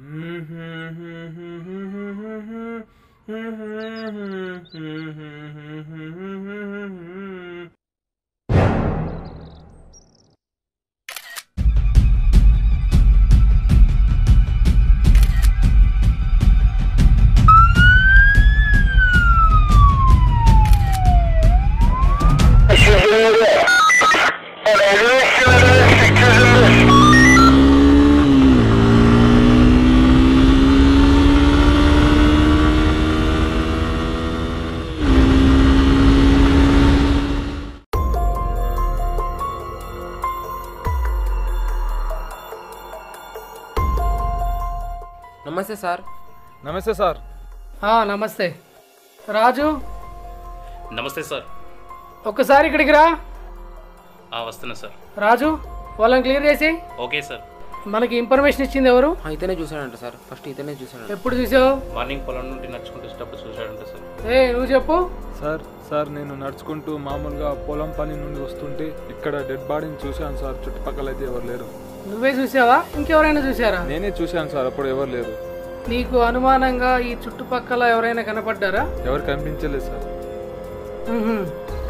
నమస్తే సార్ నమస్తే సార్ ఆ, నమస్తే రాజు నమస్తే సార్ ఒక్కసారి ఇక్కడికి రా ఆ, వస్తున్నా సార్ రాజు వాళ్ళని క్లియర్ చేసి ఓకే సార్ మనకి ఇన్ఫర్మేషన్ ఇచ్చింది ఎవరు ఆ, ఇతనే చూశాడంట సార్ ఫస్ట్ ఇతనే చూశాడంట ఎప్పుడు చూసావు మార్నింగ్ పొలం నుండి నడుచుకుంటూ వచ్చేటప్పుడు చూశాడంట సార్ ఏ నువ్వు చెప్పు సార్ సార్ నేను నడుచుకుంటూ మామూలుగా పొలం పని నుండి వస్తుంటే ఇక్కడ డెడ్ బాడీని చూశాను సార్ చుట్టుపక్కల అయితే ఎవరు లేరు నువ్వే చూసావా ఇంకెవరైనా చూసారా నేనే చూశాను సార్ అప్పుడు ఎవరు లేరు నీకు అనుమానంగా ఈ చుట్టుపక్కల ఎవరైనా కనపడ్డారా ఎవరు కనిపించలేదు సార్ మ్మ్హ్మ్.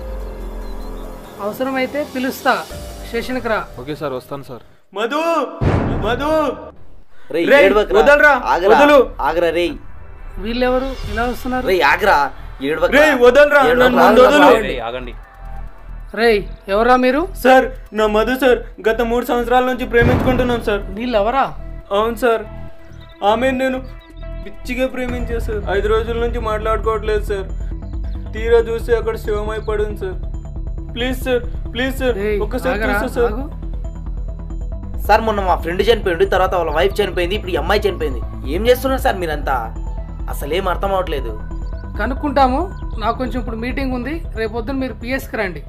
అవసరమైతే పిలుస్తా స్టేషన్కి రా ఓకే సార్ వస్తాను సార్ మధు మధు రేయ్ రేయ్, ఏడవకురా. వదలరా, ఆగరా, వదలు. ఆగరా రేయ్ వీళ్ళెవరు ఇలా వస్తున్నారు రేయ్ ఆగరా ఏడవకురా. రేయ్ వదలరా ఏడవకురా, నన్ను ముందు ఆగరా, వదలు రేయ్, ఆగండి రేయ్ ఎవరా మీరు సార్ నా మధు సార్ గత మూడు సంవత్సరాల నుంచి ప్రేమించుకుంటున్నాం సార్ వీళ్ళెవరా అవును సార్ ఆమె నేను పిచ్చిగా ప్రేమించా సార్ ఐదు రోజుల నుంచి మాట్లాడుకోవట్లేదు సార్ తీరా చూస్తే అక్కడ శివమై పడింది sir please sir please sir రేయ్, ఒక్కసారి ఆగరా, చూస్తా సార్ ఆగు. సార్ మొన్న మా ఫ్రెండ్ చనిపోయింది తర్వాత వాళ్ళ వైఫ్ చనిపోయింది ఇప్పుడు ఈ అమ్మాయి చనిపోయింది ఏం చేస్తున్నారు సార్ మీరంతా అసలు ఏం అర్థం అవ్వట్లేదు కనుక్కుంటాము నాకు కొంచెం ఇప్పుడు మీటింగ్ ఉంది రేపొద్దున మీరు పిఎస్కి రండి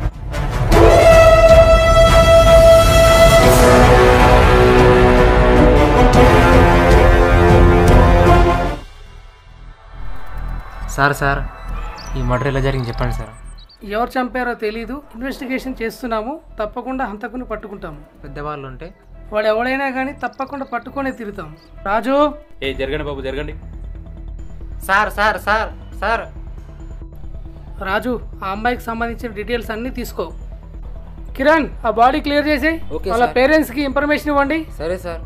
సార్ సార్ ఈ మర్డర్ ఎలా జరిగింది చెప్పండి సార్ ఎవరు చంపారో తెలీదు ఇన్వెస్టిగేషన్ చేస్తున్నాము తప్పకుండా హంతకుని పట్టుకుంటాము పెద్దవాళ్ళు ఉంటే వాడు ఎవడైనా కానీ తప్పకుండా పట్టుకొనే తిరుగుతాం రాజు ఏ జరగండి బాబు జరగండి sir sir sir sir Raju ఆ అమ్మాయికి సంబంధించిన డీటెయిల్స్ అన్నీ తీసుకో కిరణ్ ఆ బాడీ క్లియర్ చేసి ఓకే వాళ్ళ సార్. పేరెంట్స్కి ఇన్ఫర్మేషన్ ఇవ్వండి సరే సార్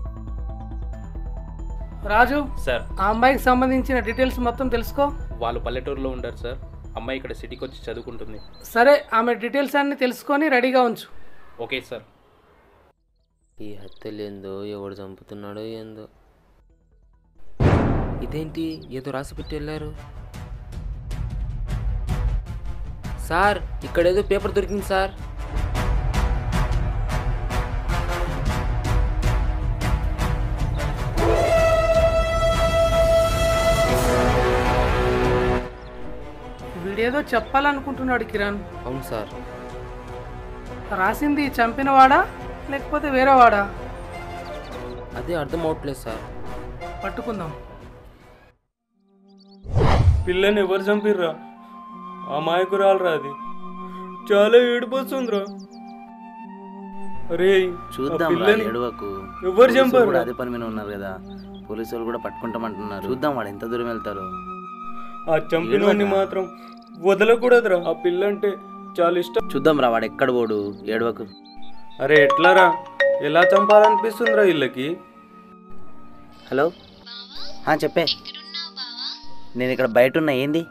రాజు సార్ ఆ అమ్మాయికి సంబంధించిన డీటెయిల్స్ మొత్తం తెలుసుకో వాళ్ళు పల్లెటూరులో ఉంటారు సార్ అమ్మాయి ఇక్కడ సిటీకి వచ్చి చదువుకుంటుంది సరే ఆమె డీటెయిల్స్ అన్ని తెలుసుకొని రెడీగా ఉంచు ఓకే సార్ ఈ హత్యలు ఏందో ఎవడు చంపుతున్నాడో ఏందో ఇదేంటి ఏదో రాసి పెట్టి వెళ్ళారు సార్ ఇక్కడ ఏదో పేపర్ దొరికింది సార్ వీడేదో చెప్పాలనుకుంటున్నాడు కిరణ్ అవును సార్ రాసింది చంపినవాడా లేకపోతే వేరేవాడా అదే అర్థం అవట్లేదు సార్ పట్టుకుందాం పిల్లని ఎవరు చంపిర్రా అమాయకురాలరా అది చాలా ఏడిపోతుందిరా రే చూద్దాం రా ఏడవకు ఎవరు పోలీసులు చంపారు కూడా అదే పని మీద ఉన్నారు కదా పోలీసు వాళ్ళు కూడా పట్టుకుంటామంటున్నారు చూద్దాం వాడు ఎంత దూరం వెళ్తారు ఆ చంపినోడిని మాత్రం వదలకూడదురా ఆ పిల్ల అంటే చాలా ఇష్టం చూద్దాం రా వాడు ఎక్కడ పోడు ఏడవకు అరే ఎట్లారా ఎలా చంపాలనిపిస్తుందిరా వీళ్ళకి హలో ఆ, చెప్పే నేను ఇక్కడ బయట ఉన్నా ఏంది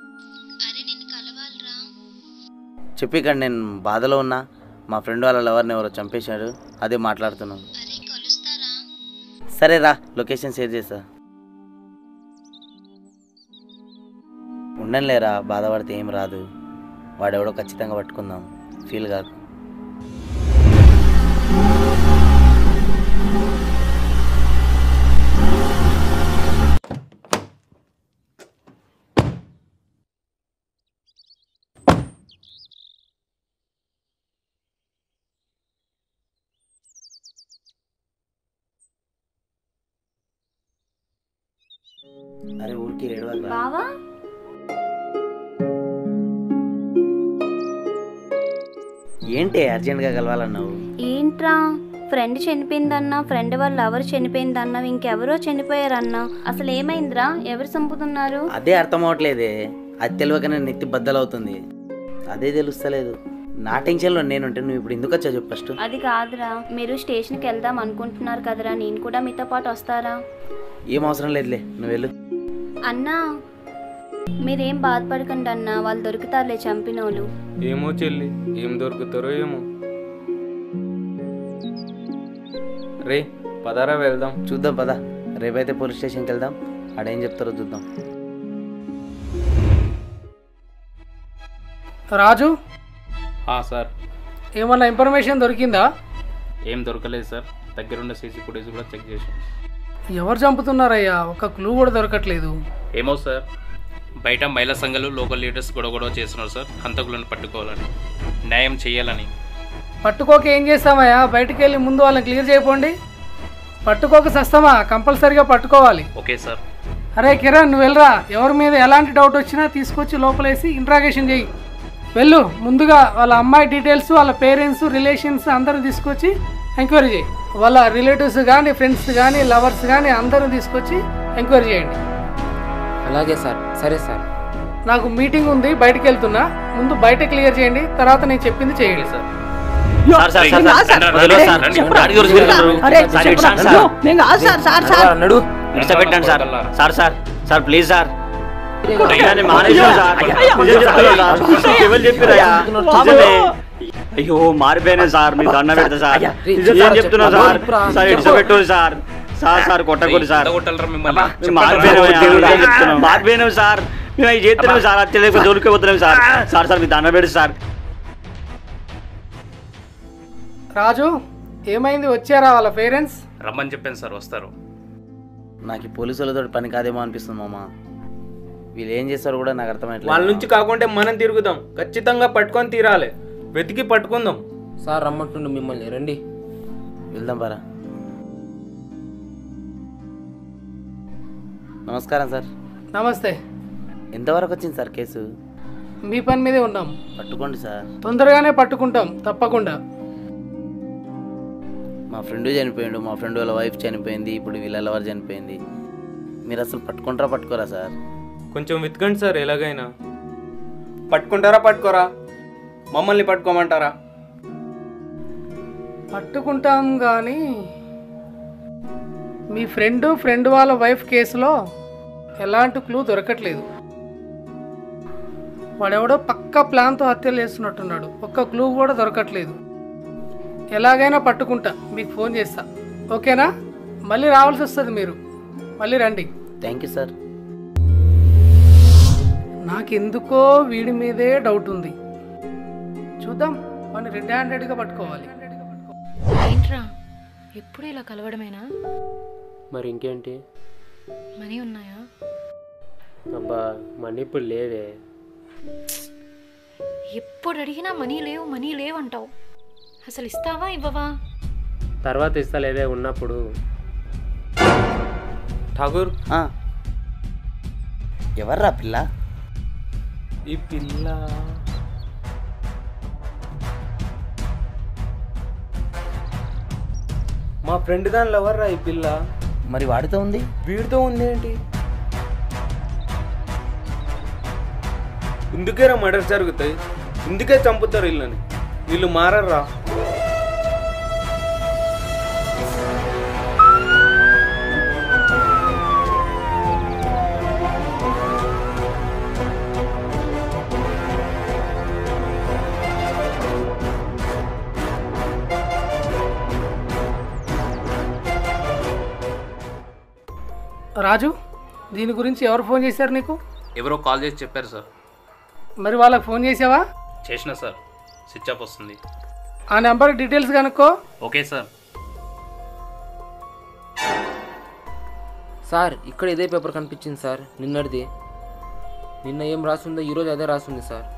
చెప్పి ఇక్కడ నేను బాధలో ఉన్నా మా ఫ్రెండ్ వాళ్ళ లవర్ని ఎవరో చంపేశాడు అదే మాట్లాడుతున్నాం సరే రా లొకేషన్ షేర్ చేస్తా ఉండనులేరా బాధపడితే ఏం రాదు వాడెవడో ఖచ్చితంగా పట్టుకుందాం ఫీల్ కాదు అరే ఊరికి ఏడవాలి బావా ఏంటి అర్జెంట్గా కలవాలన్నావు ఏంట్రా ఫ్రెండ్ చనిపోయిందన్నా ఫ్రెండ్ వాళ్ళ ఎవరు చనిపోయిందన్నా ఇంకెవరో చనిపోయారన్నా అసలు ఏమైందిరా ఎవరు చంపుతున్నారు అదే అర్థం అవట్లేదే అది తెలియకనే నెత్తి బద్దలవుతుంది అదే తెలుస్తలేదు నా టెన్షన్లో నేనుంటే నువ్వు ఇప్పుడు ఎందుకు వచ్చావు చెప్పు ఫస్ట్ అది కాదురా మీరు స్టేషన్కి వెళ్దాం అనుకుంటున్నారు కదరా నేను కూడా మీతో పాటు వస్తారా ఏం అవసరం లేదులే నువ్వు వెళ్ళు అన్నా మీరేం బాధపడకండి అన్నా వాళ్ళు దొరుకుతారులే చంపిన వాళ్ళు ఏమో చెల్లి ఏం దొరుకుతారో ఏమో రే పదారా వెళ్దాం చూద్దాం పదా రేపైతే పోలీస్ స్టేషన్కి వెళ్దాం ఆడేం చెప్తారో చూద్దాం రాజు ఆ, సార్ ఏమన్నా ఇన్ఫర్మేషన్ దొరికిందా ఏం దొరకలేదు సార్ దగ్గరున్న సీసీ ఫుటేజ్ కూడా చెక్ చేసాం ఎవరు చంపుతున్నారయ్యా ఒక క్లూ కూడా దొరకట్లేదు ఏమో సార్ బయట మహిళా సంఘాలు లోకల్ లీడర్స్ గొడవ గొడవ చేస్తున్నారు సార్ హంతకులను పట్టుకోవాలని న్యాయం చేయాలని పట్టుకోక ఏం చేస్తామయ్యా బయటికి వెళ్ళి ముందు వాళ్ళని క్లియర్ చేయపోండి పట్టుకోక సస్తమా కంపల్సరీగా పట్టుకోవాలి ఓకే సార్ అరే కిరణ్ నువ్వు వెళ్ళరా ఎవరి మీద ఎలాంటి డౌట్ వచ్చినా తీసుకొచ్చి లోపలేసి ఇంట్రాగేషన్ చేయి వెళ్ళు ముందుగా వాళ్ళ అమ్మాయి డీటెయిల్స్ వాళ్ళ పేరెంట్స్ రిలేషన్స్ అందరూ తీసుకొచ్చి ఎంక్వైరీ చేయి వాళ్ళ రిలేటివ్స్ కానీ ఫ్రెండ్స్ కానీ లవర్స్ కానీ అందరూ తీసుకొచ్చి ఎంక్వైరీ చేయండి అలాగే సార్ సరే సార్ నాకు మీటింగ్ ఉంది బయటికి వెళ్తున్నా ముందు బయట క్లియర్ చేయండి తర్వాత నేను చెప్పింది చేయండి sir sir sir sir sir వదిలేయ్ సార్. దాడి గురించి వెళ్తున్నారు. సార్, ఇటు సార్, సార్. నడు విడిచిపెట్టండి sir sir sir sir please sir అయ్యాని మానేసాం సార్ నిజం చెప్తున్నా సార్. ఎవరు చెప్పిరయ్యా నిజమే అయ్యో మారిపోయినా సార్ మీ దండ పెడతా సార్ ఏం చెప్తున్నా సార్ సార్ ఇడిచిపెట్టు సార్ సార్ సార్ కొట్టకూడదు సార్ ఎంత కొట్టాలరా మిమ్మల్ని మేము మారిపోయినాం ఏం చెప్తున్నాం మారిపోయినాం సార్ మేము అవి చేస్తున్నాం సార్ అది తెలియక దొరికిపోతున్నాం సార్ సార్ సార్ మీ దండ పెడు సార్ రాజు ఏమైంది వచ్చారా వాళ్ళ పేరెంట్స్ రమ్మని చెప్పాను సార్ వస్తారు నాకు ఈ పోలీసులతో పని కాదేమో అనిపిస్తుంది మామ వీళ్ళు ఏం చేస్తారో కూడా నాకు అర్థమయ్యట్లేదు వాళ్ళ నుంచి కాకుంటే మనం తిరుగుదాం ఖచ్చితంగా పట్టుకొని తీరాలి వెతికి పట్టుకుందాం సార్ రమ్మంటుండు మిమ్మల్ని రండి వెళ్దాం పరా నమస్కారం సార్ నమస్తే ఎంతవరకు వచ్చింది సార్ కేసు మీ పని మీదే ఉన్నాం పట్టుకోండి సార్ తొందరగానే పట్టుకుంటాం తప్పకుండా మా ఫ్రెండ్ చనిపోయిండు మా ఫ్రెండ్ వాళ్ళ వైఫ్ చనిపోయింది ఇప్పుడు వీళ్ళ లవర్ చనిపోయింది మీరు అసలు పట్టుకుంటారా పట్టుకోరా సార్ కొంచెం వెతకండి సార్ ఎలాగైనా పట్టుకుంటారా పట్టుకోరా మమ్మల్ని పట్టుకోమంటారా పట్టుకుంటాం కానీ మీ ఫ్రెండ్ ఫ్రెండ్ వాళ్ళ వైఫ్ కేసులో ఎలాంటి క్లూ దొరకట్లేదు వాడెవడో పక్క ప్లాన్తో హత్యలు చేస్తున్నట్టున్నాడు ఒక్క క్లూ కూడా దొరకట్లేదు ఎలాగైనా పట్టుకుంటా మీకు ఫోన్ చేస్తా ఓకేనా మళ్ళీ రావాల్సి వస్తుంది మీరు మళ్ళీ రండి థ్యాంక్ యూ సార్ నాకెందుకో వీడి మీదే డౌట్ ఉంది చూద్దాం వాడిని రెడ్ హ్యాండెడ్గా పట్టుకోవాలి ఏంట్రా ఎప్పుడు ఇలా కలవడమేనా మరి ఇంకేంటి మనీ ఉన్నాయా అబ్బా మనీ ఇప్పుడు లేవే ఎప్పుడు అడిగినా మనీ లేవు మనీ లేవు అంటావు అసలు ఇస్తావా ఇవ్వవా తర్వాత ఇస్తలేదే ఉన్నప్పుడు ఠాగూర్ ఆ. ఎవర్రా పిల్ల ఈ పిల్ల మా ఫ్రెండ్ దాని లవర్రా ఈ పిల్ల మరి వాడితో ఉంది వీడితో ఉందేంటి ఇందుకేరా మర్డర్ జరుగుతాయి ఇందుకే చంపుతారు వీళ్ళని వీళ్ళు మారర్రా రాజు దీని గురించి ఎవరు ఫోన్ చేశారు నీకు ఎవరో కాల్ చేసి చెప్పారు సార్ మరి వాళ్ళకి ఫోన్ చేసావా చేసిన సార్ స్విచ్ ఆఫ్ వస్తుంది ఆ నెంబర్ డీటెయిల్స్ కనుక్కో ఓకే సార్ సార్ ఇక్కడ ఇదే పేపర్ కనిపించింది సార్ నిన్నటిది నిన్న ఏం రాసిందో ఈరోజు అదే రాసింది సార్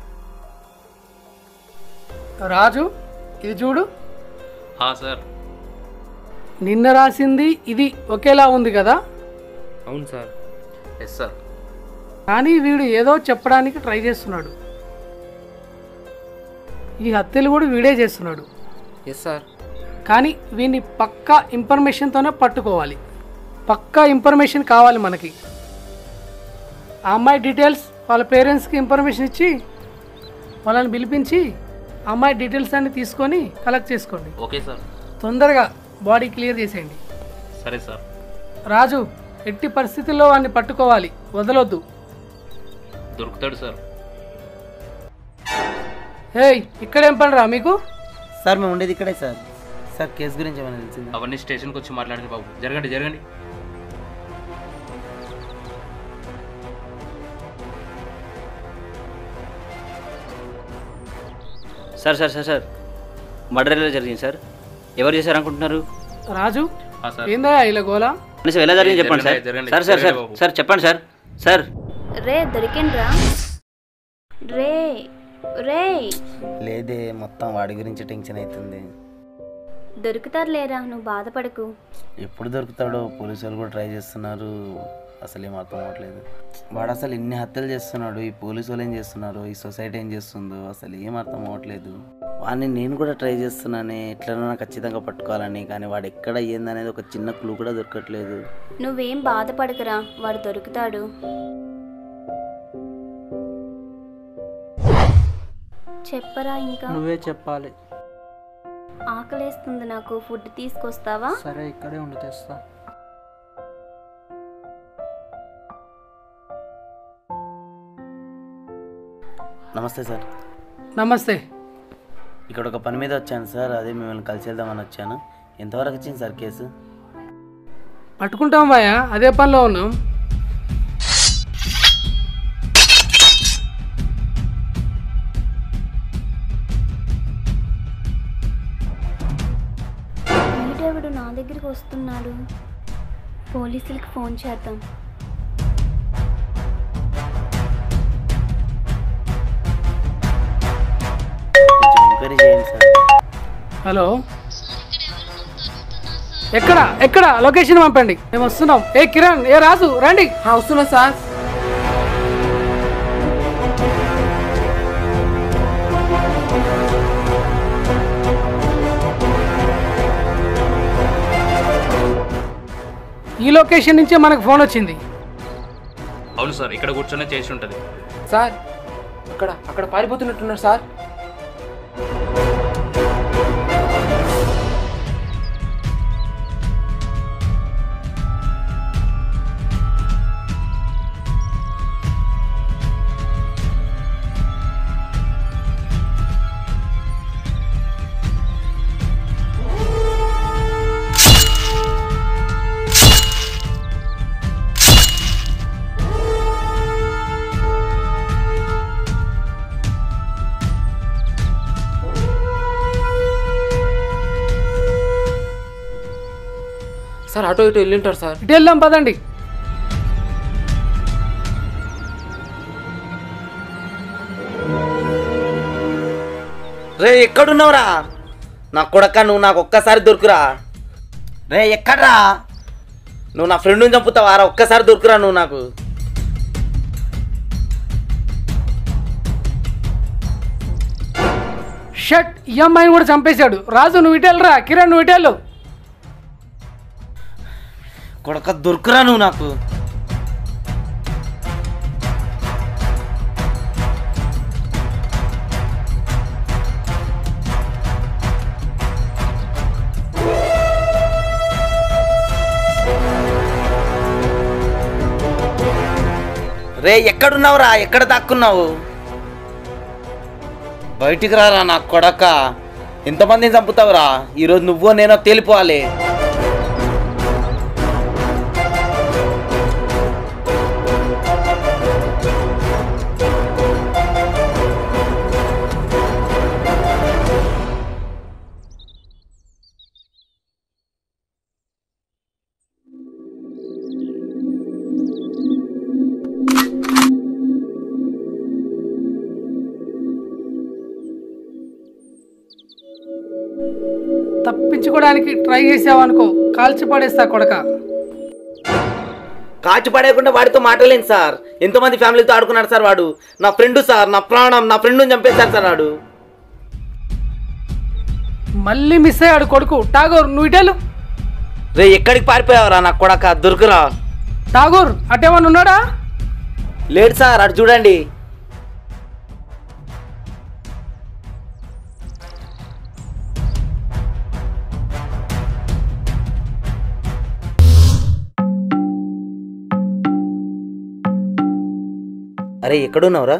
రాజు ఇది చూడు ఆ, సార్ నిన్న రాసింది ఇది ఒకేలా ఉంది కదా అవును సార్ ఎస్ సార్ కానీ వీడు ఏదో చెప్పడానికి ట్రై చేస్తున్నాడు ఈ హత్యలు కూడా వీడే చేస్తున్నాడు ఎస్ సార్ కానీ వీడిని పక్కా ఇన్ఫర్మేషన్తోనే పట్టుకోవాలి పక్కా ఇన్ఫర్మేషన్ కావాలి మనకి ఆ అమ్మాయి డీటెయిల్స్ వాళ్ళ పేరెంట్స్కి ఇన్ఫర్మేషన్ ఇచ్చి వాళ్ళని పిలిపించి ఆ అమ్మాయి డీటెయిల్స్ అన్ని తీసుకొని కలెక్ట్ చేసుకోండి ఓకే సార్ తొందరగా బాడీ క్లియర్ చేసేయండి సరే సార్ రాజు ఎట్టి పరిస్థితుల్లో వాడిని పట్టుకోవాలి వదలొద్దు దొరుకుతాడు సార్ ఏయ్ ఇక్కడేం పని రా మీకు సార్ మేము ఉండేది ఇక్కడే సార్ సార్ కేసు గురించి ఏమైనా తెలిసిందా అవన్నీ స్టేషన్కి వచ్చి మాట్లాడండి బాబు జరగండి జరగండి sir sir sir sir murder ఎలా జరిగింది సార్ ఎవరు చేశారు అనుకుంటున్నారు రాజు ఆ, సార్ ఏందా ఇలా గోలా కనీసం ఎలా జరిగింది చెప్పండి సార్ జరగండి, సార్ సార్ సార్ జరగండి బాబు. సార్ చెప్పండి సార్ సార్ రే దొరికిండ్రా రే రే లేదే మొత్తం వాడి గురించి టెన్షన్ అవుతుంది దొరుకుతారు లేరా నువ్వు బాధపడకు ఎప్పుడు దొరుకుతాడో పోలీసు వాళ్ళు కూడా ట్రై చేస్తున్నారు అసలు ఏం అర్థం అవ్వట్లేదు వాడు అసలు ఎన్ని హత్యలు చేస్తున్నాడు ఈ పోలీసు వాళ్ళు ఏం చేస్తున్నారు ఈ సొసైటీ ఏం చేస్తుందో అసలు ఏం అర్థం అవ్వట్లేదు వాడిని నేను కూడా ట్రై చేస్తున్నానే ఎట్లనైనా ఖచ్చితంగా పట్టుకోవాలని కానీ వాడు ఎక్కడ ఏందనేది ఒక చిన్న క్లూ కూడా దొరకట్లేదు నువ్వేం బాధపడకురా వాడు దొరుకుతాడు చెప్పరా ఇంకా నువ్వే చెప్పాలి ఆకలేస్తుంది నాకు ఫుడ్ తీసుకొస్తావా సరే ఇక్కడే ఉండి తెస్తా నమస్తే సార్ నమస్తే ఇక్కడ ఒక పని మీద వచ్చాను సార్ అదే మిమ్మల్ని కలిసి వెళ్దామని వచ్చాను ఎంతవరకు వచ్చింది సార్ కేసు పట్టుకుంటాం బాయా అదే పనిలో ఉన్నాం వీడెవడు నా దగ్గరికి వస్తున్నాడు పోలీసులకి ఫోన్ చేద్దాం కొంచెం ఎంక్వైరీ చేయండి సార్ హలో ఎక్కడ ఎక్కడ లొకేషన్ పంపండి మేము వస్తున్నాం ఏ కిరణ్ ఏ రాజు రండి ఆ, వస్తున్నా సార్ ఈ లొకేషన్ నుంచే మనకు ఫోన్ వచ్చింది అవును సార్ ఇక్కడ కూర్చొనే చేసి ఉంటుంది సార్ అక్కడ అక్కడ పారిపోతున్నట్టున్నారు సార్ సార్ అటో ఇటో వెళ్ళింటారు సార్ ఇటు వెళ్దాం పదండి రే ఎక్కడున్నావురా నా కొడక నువ్వు నాకు ఒక్కసారి దొరుకురా రే ఎక్కడ్రా నువ్వు నా ఫ్రెండ్ని చంపుతావారా ఒక్కసారి దొరుకురా నువ్వు నాకు షట్ ఈ అమ్మాయిని కూడా చంపేశాడు రాజు నువ్వు ఇటు వెళ్ళరా కిరణ్ నువ్వు ఇటు వెళ్ళు కొడక దొరుకురా నువ్వు నాకు రే ఎక్కడున్నావురా ఎక్కడ దాక్కున్నావు బయటికి రారా నా కొడక ఎంతమందిని చంపుతావురా ఈరోజు నువ్వో నేనో తేలిపోవాలి తప్పించుకోవడానికి ట్రై చేసావనుకో కాల్చి పడేస్తా కొడక కాచి పడేయకుండా వాడితో మాటలేండి సార్ ఎంతమంది ఫ్యామిలీతో ఆడుకున్నాడు సార్ వాడు నా ఫ్రెండ్ సార్ నా ప్రాణం నా ఫ్రెండ్ని చంపేశారు సార్ వాడు మళ్ళీ మిస్ అయ్యాడు కొడుకు ఠాగూర్ నువ్వు ఇటేలు రే ఎక్కడికి పారిపోయావురా నాకు కొడక దొరుకురా ఠాగూర్ అటేమన్నా ఉన్నాడా లేడు సార్ అటు చూడండి అరే ఎక్కడున్నావురా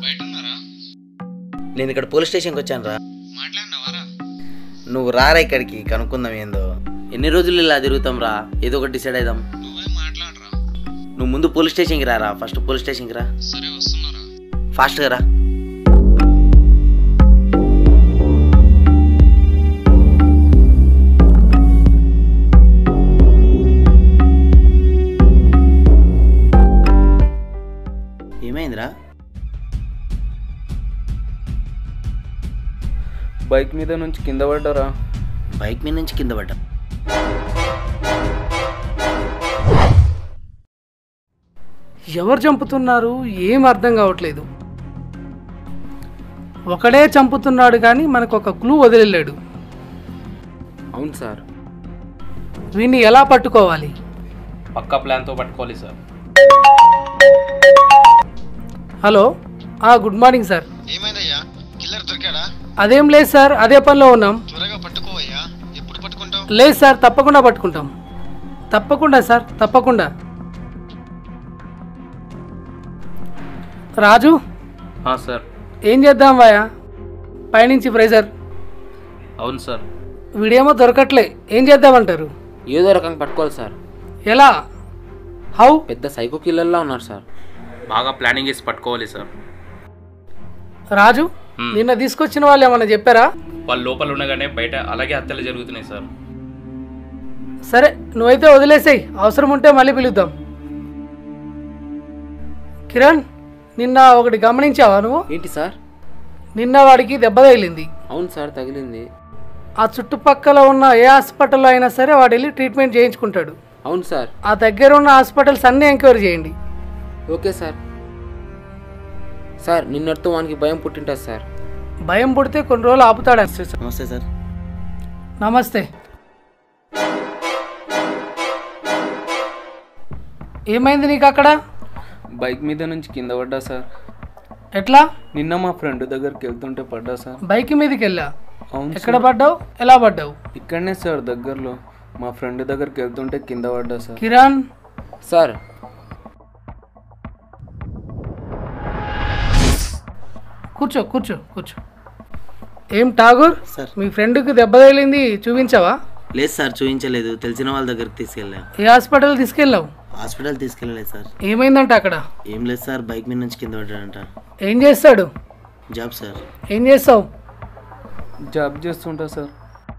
నేను ఇక్కడ పోలీస్ స్టేషన్కి వచ్చాను రా నువ్వు రారా ఇక్కడికి కనుక్కుందాం ఏందో ఎన్ని రోజులు ఇలా తిరుగుతాం రా ఏదో ఒకటి డిసైడ్ అవుదాం నువ్వు ముందు పోలీస్ స్టేషన్కి రారా ఫస్ట్ పోలీస్ స్టేషన్కి రా ఫాస్ట్గా రా ఏమైందిరా బైక్ మీద నుంచి కింద పడ్డారా బైక్ మీద నుంచి కింద పడ్డా ఎవరు చంపుతున్నారు ఏం అర్థం కావట్లేదు ఒకడే చంపుతున్నాడు కానీ మనకు ఒక క్లూ వదిలేలేడు అవును సార్ వీడిని ఎలా పట్టుకోవాలి పక్కా ప్లాన్తో పట్టుకోవాలి సార్ హలో ఆ గుడ్ మార్నింగ్ సార్ ఏమైందయ్యా కిల్లర్ దొరికాడా అదేం లేదు సార్ అదే పనిలో ఉన్నాం త్వరగా పట్టుకోవయ్యా ఎప్పుడు పట్టుకుంటావు లేదు సార్ తప్పకుండా పట్టుకుంటాం తప్పకుండా సార్ తప్పకుండా రాజు ఆ, సార్ ఏం చేద్దాం వాయా పైనుంచి ప్రెజర్ అవును సార్ వీడేమో దొరకట్లే ఏం చేద్దామంటారు ఏదో రకంగా పట్టుకోవాలి సార్ ఎలా హౌ పెద్ద సైకో కిల్లర్లా ఉన్నారు సార్ బాగా ప్లానింగ్ చేసి పట్టుకోవాలి సార్ రాజు నిన్న తీసుకొచ్చిన వాళ్ళు ఏమన్నా చెప్పారా వాళ్ళు లోపల ఉండగానే బయట అలాగే హత్యలు జరుగుతున్నాయి సార్ సరే నువ్వైతే వదిలేసేయ్ అవసరం ఉంటే మళ్ళీ పిలుద్దాం కిరణ్ నిన్న ఒకటి గమనించావా నువ్వు ఏంటి సార్ నిన్న వాడికి దెబ్బ తగిలింది అవును సార్ తగిలింది ఆ చుట్టుపక్కల ఉన్న ఏ హాస్పిటల్లో అయినా సరే వాడు వెళ్ళి ట్రీట్మెంట్ చేయించుకుంటాడు అవును సార్ ఆ దగ్గర ఉన్న హాస్పిటల్స్ అన్నీ ఎంక్వైరీ చేయండి ఓకే సార్ సార్ నిన్నటితో వానికి భయం పుట్టింటుంది సార్ భయం పుడితే కొన్ని రోజులు ఆపుతాడు నమస్తే సార్ నమస్తే ఏమైంది నీకు అక్కడ బైక్ మీద నుంచి కింద పడ్డా సార్ ఎట్లా నిన్న మా ఫ్రెండ్ దగ్గరికి వెళ్తుంటే పడ్డా సార్ బైక్ మీదకి వెళ్ళా అవును ఎక్కడ పడ్డావు ఎలా పడ్డావు ఇక్కడనే సార్ దగ్గరలో మా ఫ్రెండ్ దగ్గరికి వెళ్తుంటే కింద పడ్డా సార్ కిరణ్ సార్ కూర్చో కూర్చో కూర్చో ఏం ఠాగూర్ సార్ మీ ఫ్రెండ్కి దెబ్బ తగిలింది చూపించావా లేదు సార్ చూపించలేదు తెలిసిన వాళ్ళ దగ్గరికి తీసుకెళ్ళా ఏ హాస్పిటల్ తీసుకెళ్ళావు హాస్పిటల్ తీసుకెళ్ళలేదు సార్ ఏమైందంట అక్కడ ఏం లేదు సార్ బైక్ మీద నుంచి కింద పడ్డాడంట ఏం చేస్తాడు జాబ్ సార్ ఏం చేస్తావు జాబ్ చేస్తుంటా సార్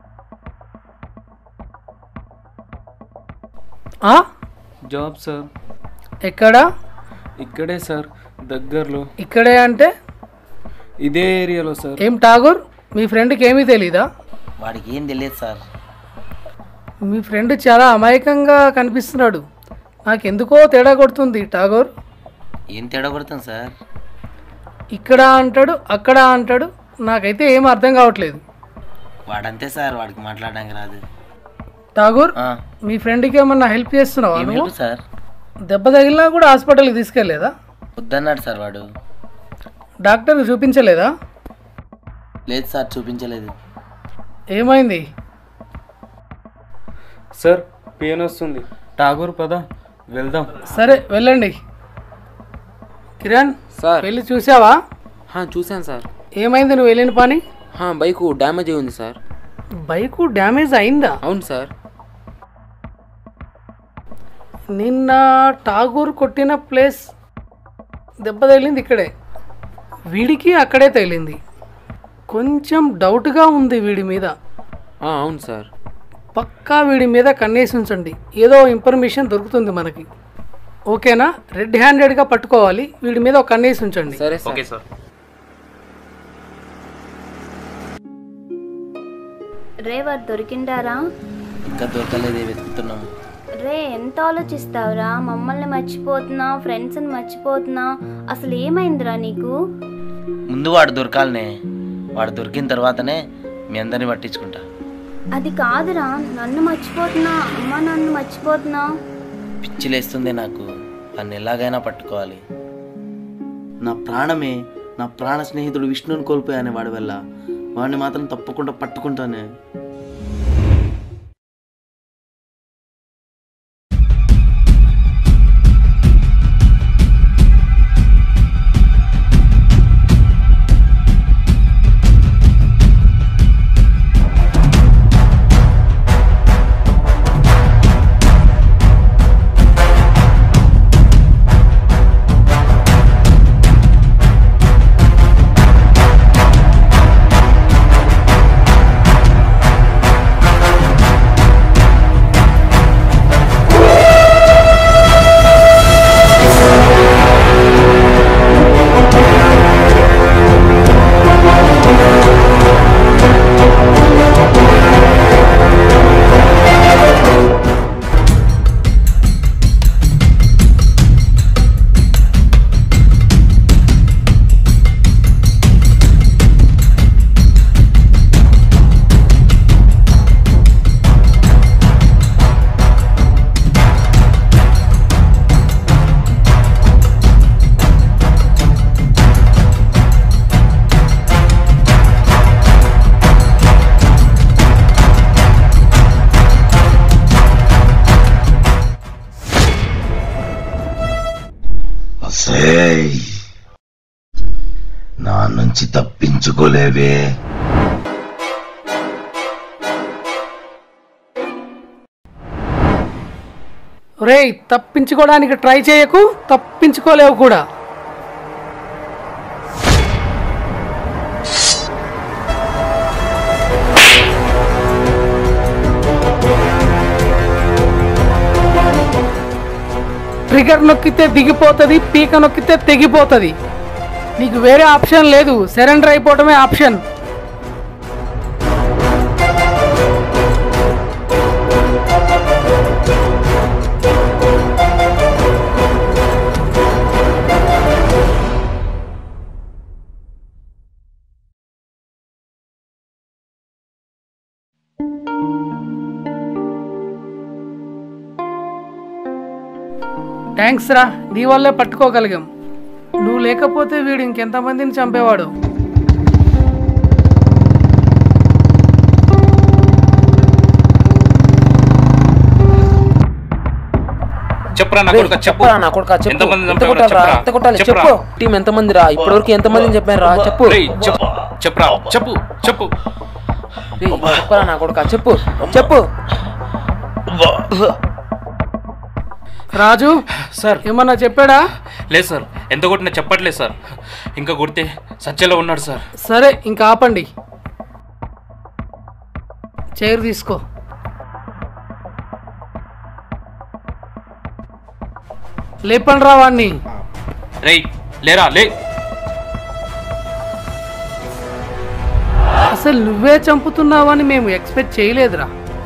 ఆ? జాబ్ సార్ ఎక్కడ ఇక్కడే సార్ దగ్గరలో ఇక్కడే అంటే ఇదే ఏరియాలో సార్ ఏం ఠాగూర్ మీ ఫ్రెండ్కి ఏమీ తెలీదా వాడికి ఏం తెలియదు సార్ మీ ఫ్రెండ్ చాలా అమాయకంగా కనిపిస్తున్నాడు నాకెందుకో తేడా కొడుతుంది ఠాగూర్ ఏం తేడా కొడతాం సార్ ఇక్కడ అంటాడు అక్కడ అంటాడు నాకైతే ఏం అర్థం కావట్లేదు వాడంతే సార్ వాడికి మాట్లాడడానికి రాదు ఠాగూర్ ఆ, మీ ఫ్రెండ్కి ఏమన్నా హెల్ప్ చేస్తున్నావా ఏం నువ్వు help సార్ దెబ్బ తగిలినా కూడా హాస్పిటల్కి తీసుకెళ్ళలేదా వద్దన్నాడు సార్ వాడు డాక్టర్కి చూపించలేదా లేదు సార్ చూపించలేదు ఏమైంది సార్ పెయిన్ వస్తుంది ఠాగూర్ పద వెళ్దాం సరే వెళ్ళండి కిరణ్ సార్ వెళ్ళి చూసావా హా, చూశాను సార్ ఏమైంది నువ్వు వెళ్ళిన పని హా, బైకు డ్యామేజ్ అయి ఉంది సార్ బైకు డ్యామేజ్ అయిందా అవును సార్ నిన్న ఠాగూర్ కొట్టిన ప్లేస్ దెబ్బ తగిలింది ఇక్కడే వీడికి అక్కడే తగిలింది కొంచెం డౌట్గా ఉంది వీడి మీద ఆ, అవును సార్ పక్కా వీడి మీద కన్నేసి ఉంచండి ఏదో ఇన్ఫర్మేషన్ దొరుకుతుంది మనకి ఓకేనా రెడ్ హ్యాండెడ్గా పట్టుకోవాలి వీడి మీద ఒక కన్నేసి ఉంచండి సరే సార్ ఓకే సార్ రే వాడు దొరికిండారా ఇంకా దొరకలేదే వెతుకుతున్నాము రే ఎంత ఆలోచిస్తావురా మమ్మల్ని మర్చిపోతున్నా ఫ్రెండ్స్ని మర్చిపోతున్నా అసలు ఏమైందిరా నీకు ముందు వాడు దొరకాలనే వాడు దొరికిన తర్వాతనే మీ అందరిని పట్టించుకుంటా అది కాదురా నన్ను మర్చిపోతున్నా అమ్మ నన్ను మర్చిపోతున్నా పిచ్చిలేస్తుంది నాకు వాడిని ఎలాగైనా పట్టుకోవాలి నా ప్రాణమే నా ప్రాణ స్నేహితుడు విష్ణుని కోల్పోయానే వాడి వల్ల వాడిని మాత్రం తప్పకుండా పట్టుకుంటానే అసేయ్ నా నుంచి తప్పించుకోలేవే రేయ్ తప్పించుకోవడానికి ట్రై చేయకు తప్పించుకోలేవు కూడా ట్రిగర్ నొక్కితే దిగిపోతుంది పీక నొక్కితే తెగిపోతుంది నీకు వేరే ఆప్షన్ లేదు సరెండర్ అయిపోవటమే ఆప్షన్ థ్యాంక్స్ రా నీ వల్లే పట్టుకోగలిగాం నువ్వు లేకపోతే వీడు ఇంకెంతమందిని చంపేవాడు చెప్పురా నా కొడుకు చెప్పు చెప్పురా నా కొడుకా చెప్పు ఎంతమంది ఎంత చంపావురా? కొట్టాలిరా? చెప్పురా. ఎంత కొట్టాలి చెప్పురా. చెప్పు టీం ఎంతమంది రా ఇప్పటివరకు ఎంతమందిని చెప్పాను రా చెప్పు రేయ్, చెప్పు చెప్పురా చెప్పు చెప్పు రేయ్, చెప్పురా నా కొడుకా చెప్పు చెప్పు రాజు సార్ ఏమన్నా చెప్పాడా లేదు సార్ ఎంత కొట్టినా చెప్పట్లేదు సార్ ఇంకా కొడితే సత్యలో ఉన్నాడు సార్ సరే ఇంకా ఆపండి చైర్ తీసుకో లేపండి రా వాడిని రేయ్ లేరా లే అసలు నువ్వే చంపుతున్నావని మేము ఎక్స్పెక్ట్ చేయలేదురా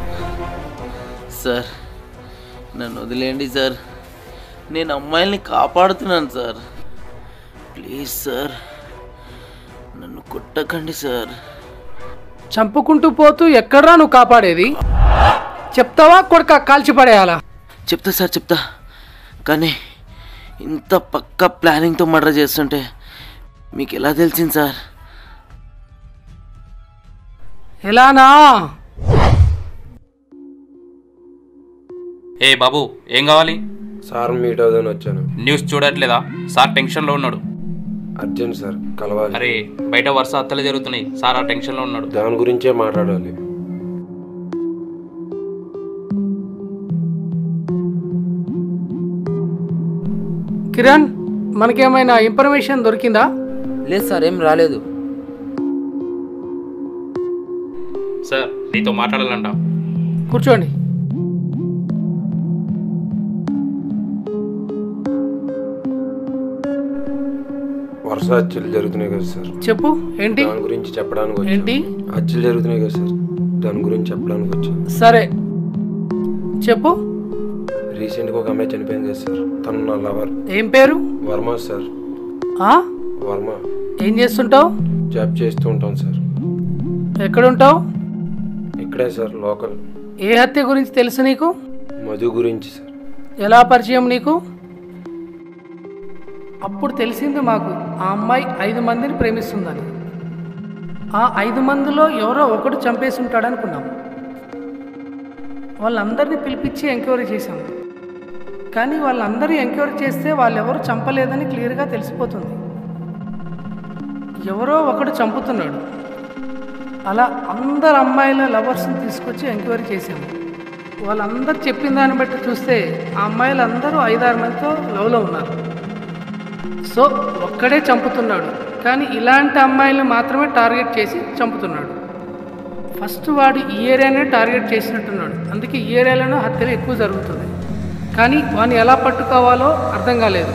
సార్ నన్ను వదిలేయండి సార్ నేను అమ్మాయిల్ని కాపాడుతున్నాను సార్ ప్లీజ్ సార్ నన్ను కొట్టకండి సార్ చంపుకుంటూ పోతూ ఎక్కడ్రా నువ్వు కాపాడేది చెప్తావా కొడుక కాల్చి పడేయాలా చెప్తా సార్ చెప్తా కానీ ఇంత పక్క ప్లానింగ్తో మర్డర్ చేస్తుంటే మీకు ఎలా తెలిసింది సార్ ఎలానా ఏ బాబు ఏం కావాలి సార్ మీట్ అవుదాని వచ్చాను న్యూస్ చూడట్లేదా సార్ టెన్షన్లో ఉన్నాడు అర్జెంట్ సార్ కలవాలి అరే బయట వరుస హత్యలు జరుగుతున్నాయి సార్ ఆ టెన్షన్లో ఉన్నాడు దాని గురించే మాట్లాడాలి కిరణ్ మనకేమైనా ఇన్ఫర్మేషన్ దొరికిందా లేదు సార్ ఏం రాలేదు సార్ నీతో మాట్లాడాలంట కూర్చోండి వరుస హత్యలు జరుగుతున్నాయి కదా సార్ చెప్పు ఏంటి దాని గురించి చెప్పడానికి వచ్చాను ఏంటి హత్యలు జరుగుతున్నాయి కదా సార్ దాని గురించి చెప్పడానికి వచ్చాను సరే చెప్పు రీసెంట్గా ఒక అమ్మాయి చనిపోయింది కదా సార్ తను నా లవర్ ఏం పేరు వర్మ సార్ ఆ? వర్మ ఏం చేస్తుంటావు జాబ్ చేస్తూ ఉంటాం సార్ ఎక్కడుంటావు ఇక్కడే సార్ లోకల్ ఏ హత్య గురించి తెలుసు నీకు మధు గురించి సార్ ఎలా పరిచయం నీకు అప్పుడు తెలిసింది మాకు ఆ అమ్మాయి ఐదు మందిని ప్రేమిస్తుందని ఆ ఐదు మందిలో ఎవరో ఒకడు చంపేసి ఉంటాడు అనుకున్నాం వాళ్ళందరినీ పిలిపించి ఎంక్వైరీ చేశాం కానీ వాళ్ళందరూ ఎంక్వైరీ చేస్తే వాళ్ళెవరు చంపలేదని క్లియర్గా తెలిసిపోతుంది ఎవరో ఒకడు చంపుతున్నాడు అలా అందరు అమ్మాయిల లవర్స్ని తీసుకొచ్చి ఎంక్వైరీ చేశాము వాళ్ళందరూ చెప్పిన దాన్ని బట్టి చూస్తే ఆ అమ్మాయిలు అందరూ ఐదారు మందితో లవ్లో ఉన్నారు సో ఒక్కడే చంపుతున్నాడు కానీ ఇలాంటి అమ్మాయిలను మాత్రమే టార్గెట్ చేసి చంపుతున్నాడు ఫస్ట్ వాడు ఈ ఏరియానే టార్గెట్ చేసినట్టున్నాడు అందుకే ఈ ఏరియాలోనే హత్యలు ఎక్కువ జరుగుతుంది కానీ వాడిని ఎలా పట్టుకోవాలో అర్థం కాలేదు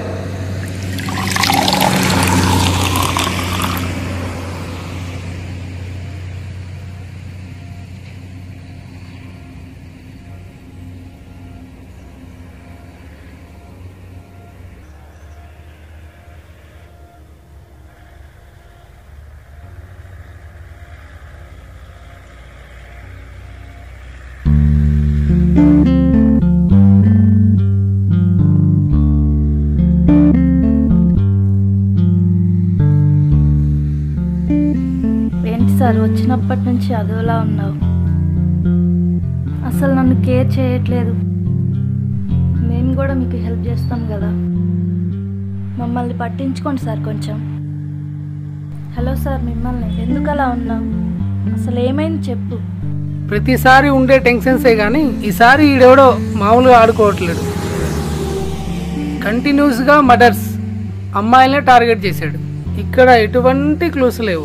ఏంటి సార్ వచ్చినప్పటి నుంచి అదోలా ఉన్నావు అసలు నన్ను కేర్ చేయట్లేదు మేము కూడా మీకు హెల్ప్ చేస్తాం కదా మమ్మల్ని పట్టించుకోండి సార్ కొంచెం హలో సార్ మిమ్మల్ని ఎందుకు అలా ఉన్నావు అసలు ఏమైంది చెప్పు ప్రతిసారి ఉండే టెన్షన్సే కానీ ఈసారి ఈడెవడో మామూలుగా ఆడుకోవట్లేడు కంటిన్యూస్గా మర్డర్స్ అమ్మాయిలనే టార్గెట్ చేశాడు ఇక్కడ ఎటువంటి క్లూస్ లేవు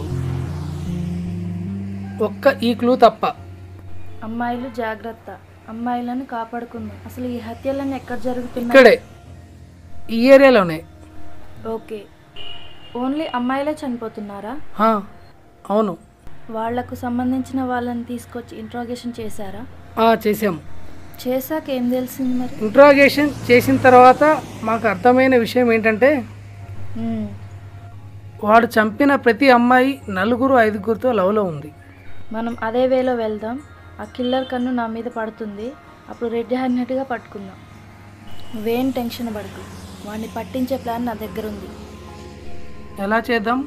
ఒక్క ఈ క్లూ తప్ప అమ్మాయిలు జాగ్రత్త అమ్మాయిలను కాపాడుకుందాం అసలు ఈ హత్యలన్నీ ఎక్కడ జరుగుతున్నాయి ఇక్కడే ఈ ఏరియాలోనే ఓకే ఓన్లీ అమ్మాయిలే చనిపోతున్నారా హా, అవును వాళ్లకు సంబంధించిన వాళ్ళని తీసుకొచ్చి ఇంట్రాగేషన్ చేశారా ఆ, చేసాం చేశాక ఏం తెలిసింది మరి ఇంట్రాగేషన్ చేసిన తర్వాత మాకు అర్థమైన విషయం ఏంటంటే మ్మ్. వాడు చంపిన ప్రతి అమ్మాయి నలుగురు ఐదుగురితో లవ్లో ఉంది మనం అదే వేలో వెళ్దాం ఆ కిల్లర్ కన్ను నా మీద పడుతుంది అప్పుడు రెడ్ హ్యాండెడ్గా పట్టుకుందాం నువ్వేం టెన్షన్ పడకు వాడిని పట్టించే ప్లాన్ నా దగ్గర ఉంది ఎలా చేద్దాం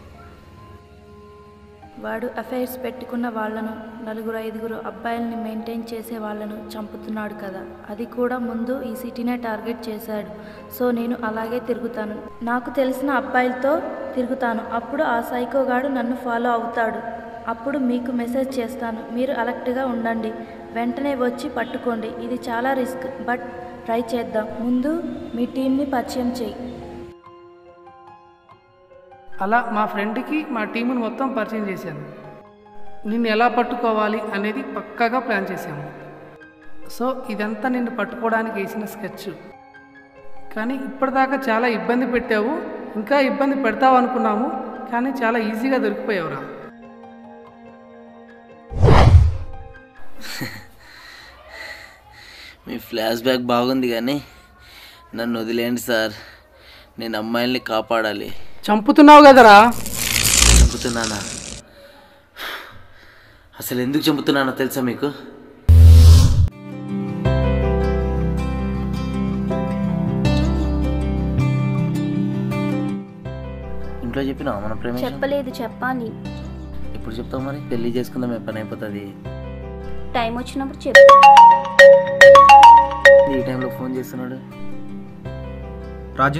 వాడు అఫైర్స్ పెట్టుకున్న వాళ్ళను నలుగురు ఐదుగురు అబ్బాయిల్ని మెయింటైన్ చేసే వాళ్ళను చంపుతున్నాడు కదా అది కూడా ముందు ఈ సిటీనే టార్గెట్ చేశాడు సో నేను అలాగే తిరుగుతాను నాకు తెలిసిన అబ్బాయిలతో తిరుగుతాను అప్పుడు ఆ సైకోగాడు నన్ను ఫాలో అవుతాడు అప్పుడు మీకు మెసేజ్ చేస్తాను మీరు అలర్ట్గా ఉండండి వెంటనే వచ్చి పట్టుకోండి ఇది చాలా రిస్క్ బట్ ట్రై చేద్దాం ముందు మీ టీంని పరిచయం చేయి అలా మా ఫ్రెండ్కి మా టీముని మొత్తం పరిచయం చేశాను నిన్ను ఎలా పట్టుకోవాలి అనేది పక్కాగా ప్లాన్ చేశాము సో ఇదంతా నిన్ను పట్టుకోవడానికి వేసిన స్కెచ్ కానీ ఇప్పటిదాకా చాలా ఇబ్బంది పెట్టావు ఇంకా ఇబ్బంది పెడతావు అనుకున్నాము కానీ చాలా ఈజీగా దొరికిపోయావురా మీ ఫ్లాష్ బ్యాక్ బాగుంది కానీ నన్ను వదిలేండి సార్ నేను అమ్మాయిల్ని కాపాడాలి చంపుతున్నావు కదరా చంపుతున్నానా అసలు ఎందుకు చంపుతున్నానో తెలుసా మీకు ఇంట్లో చెప్పినా మన ప్రేమ విషయం? చెప్పలేదు చెప్పాలి ఎప్పుడు చెప్తావు మరి పెళ్లి చేసుకుందాం ఏ పని అయిపోతుంది టైం వచ్చినప్పుడు చెప్పు ఈ టైంలో ఫోన్ చేస్తున్నాడు రాజు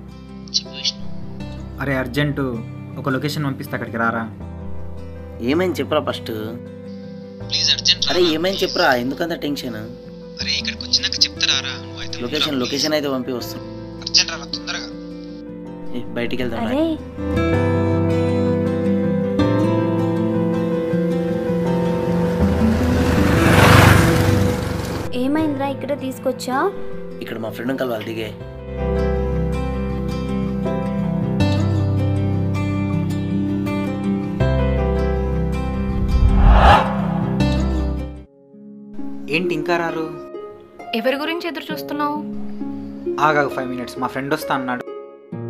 అరే అర్జెంటు ఒక లొకేషన్ పంపిస్తే అక్కడికి రారా ఏమైంది చెప్పురా ఫస్ట్ అరే ఏమైంది చెప్పురా ఎందుకంత టెన్షన్ అరే ఇక్కడికి వచ్చినాక చెప్తారా లొకేషన్ లొకేషన్ అయితే పంపి వస్తాం అర్జెంట్ రా తొందరగా ఏ, బయటికి వెళ్దాం రా. అరే ఏమైందిరా ఇక్కడ తీసుకొచ్చా ఇక్కడ మా ఫ్రెండ్ కలవాలి దిగే ఏంటి ఇంకా రారు ఎవరి గురించి ఎదురు చూస్తున్నావు ఆగాగు ఫైవ్ మినిట్స్ మా ఫ్రెండ్ వస్తా అన్నాడు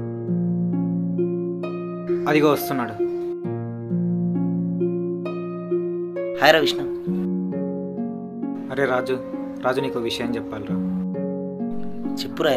అదిగో వస్తున్నాడు హాయ్ రా విష్ణు అరే రాజు రాజు నీకు విషయం చెప్పాలిరా చెప్పురా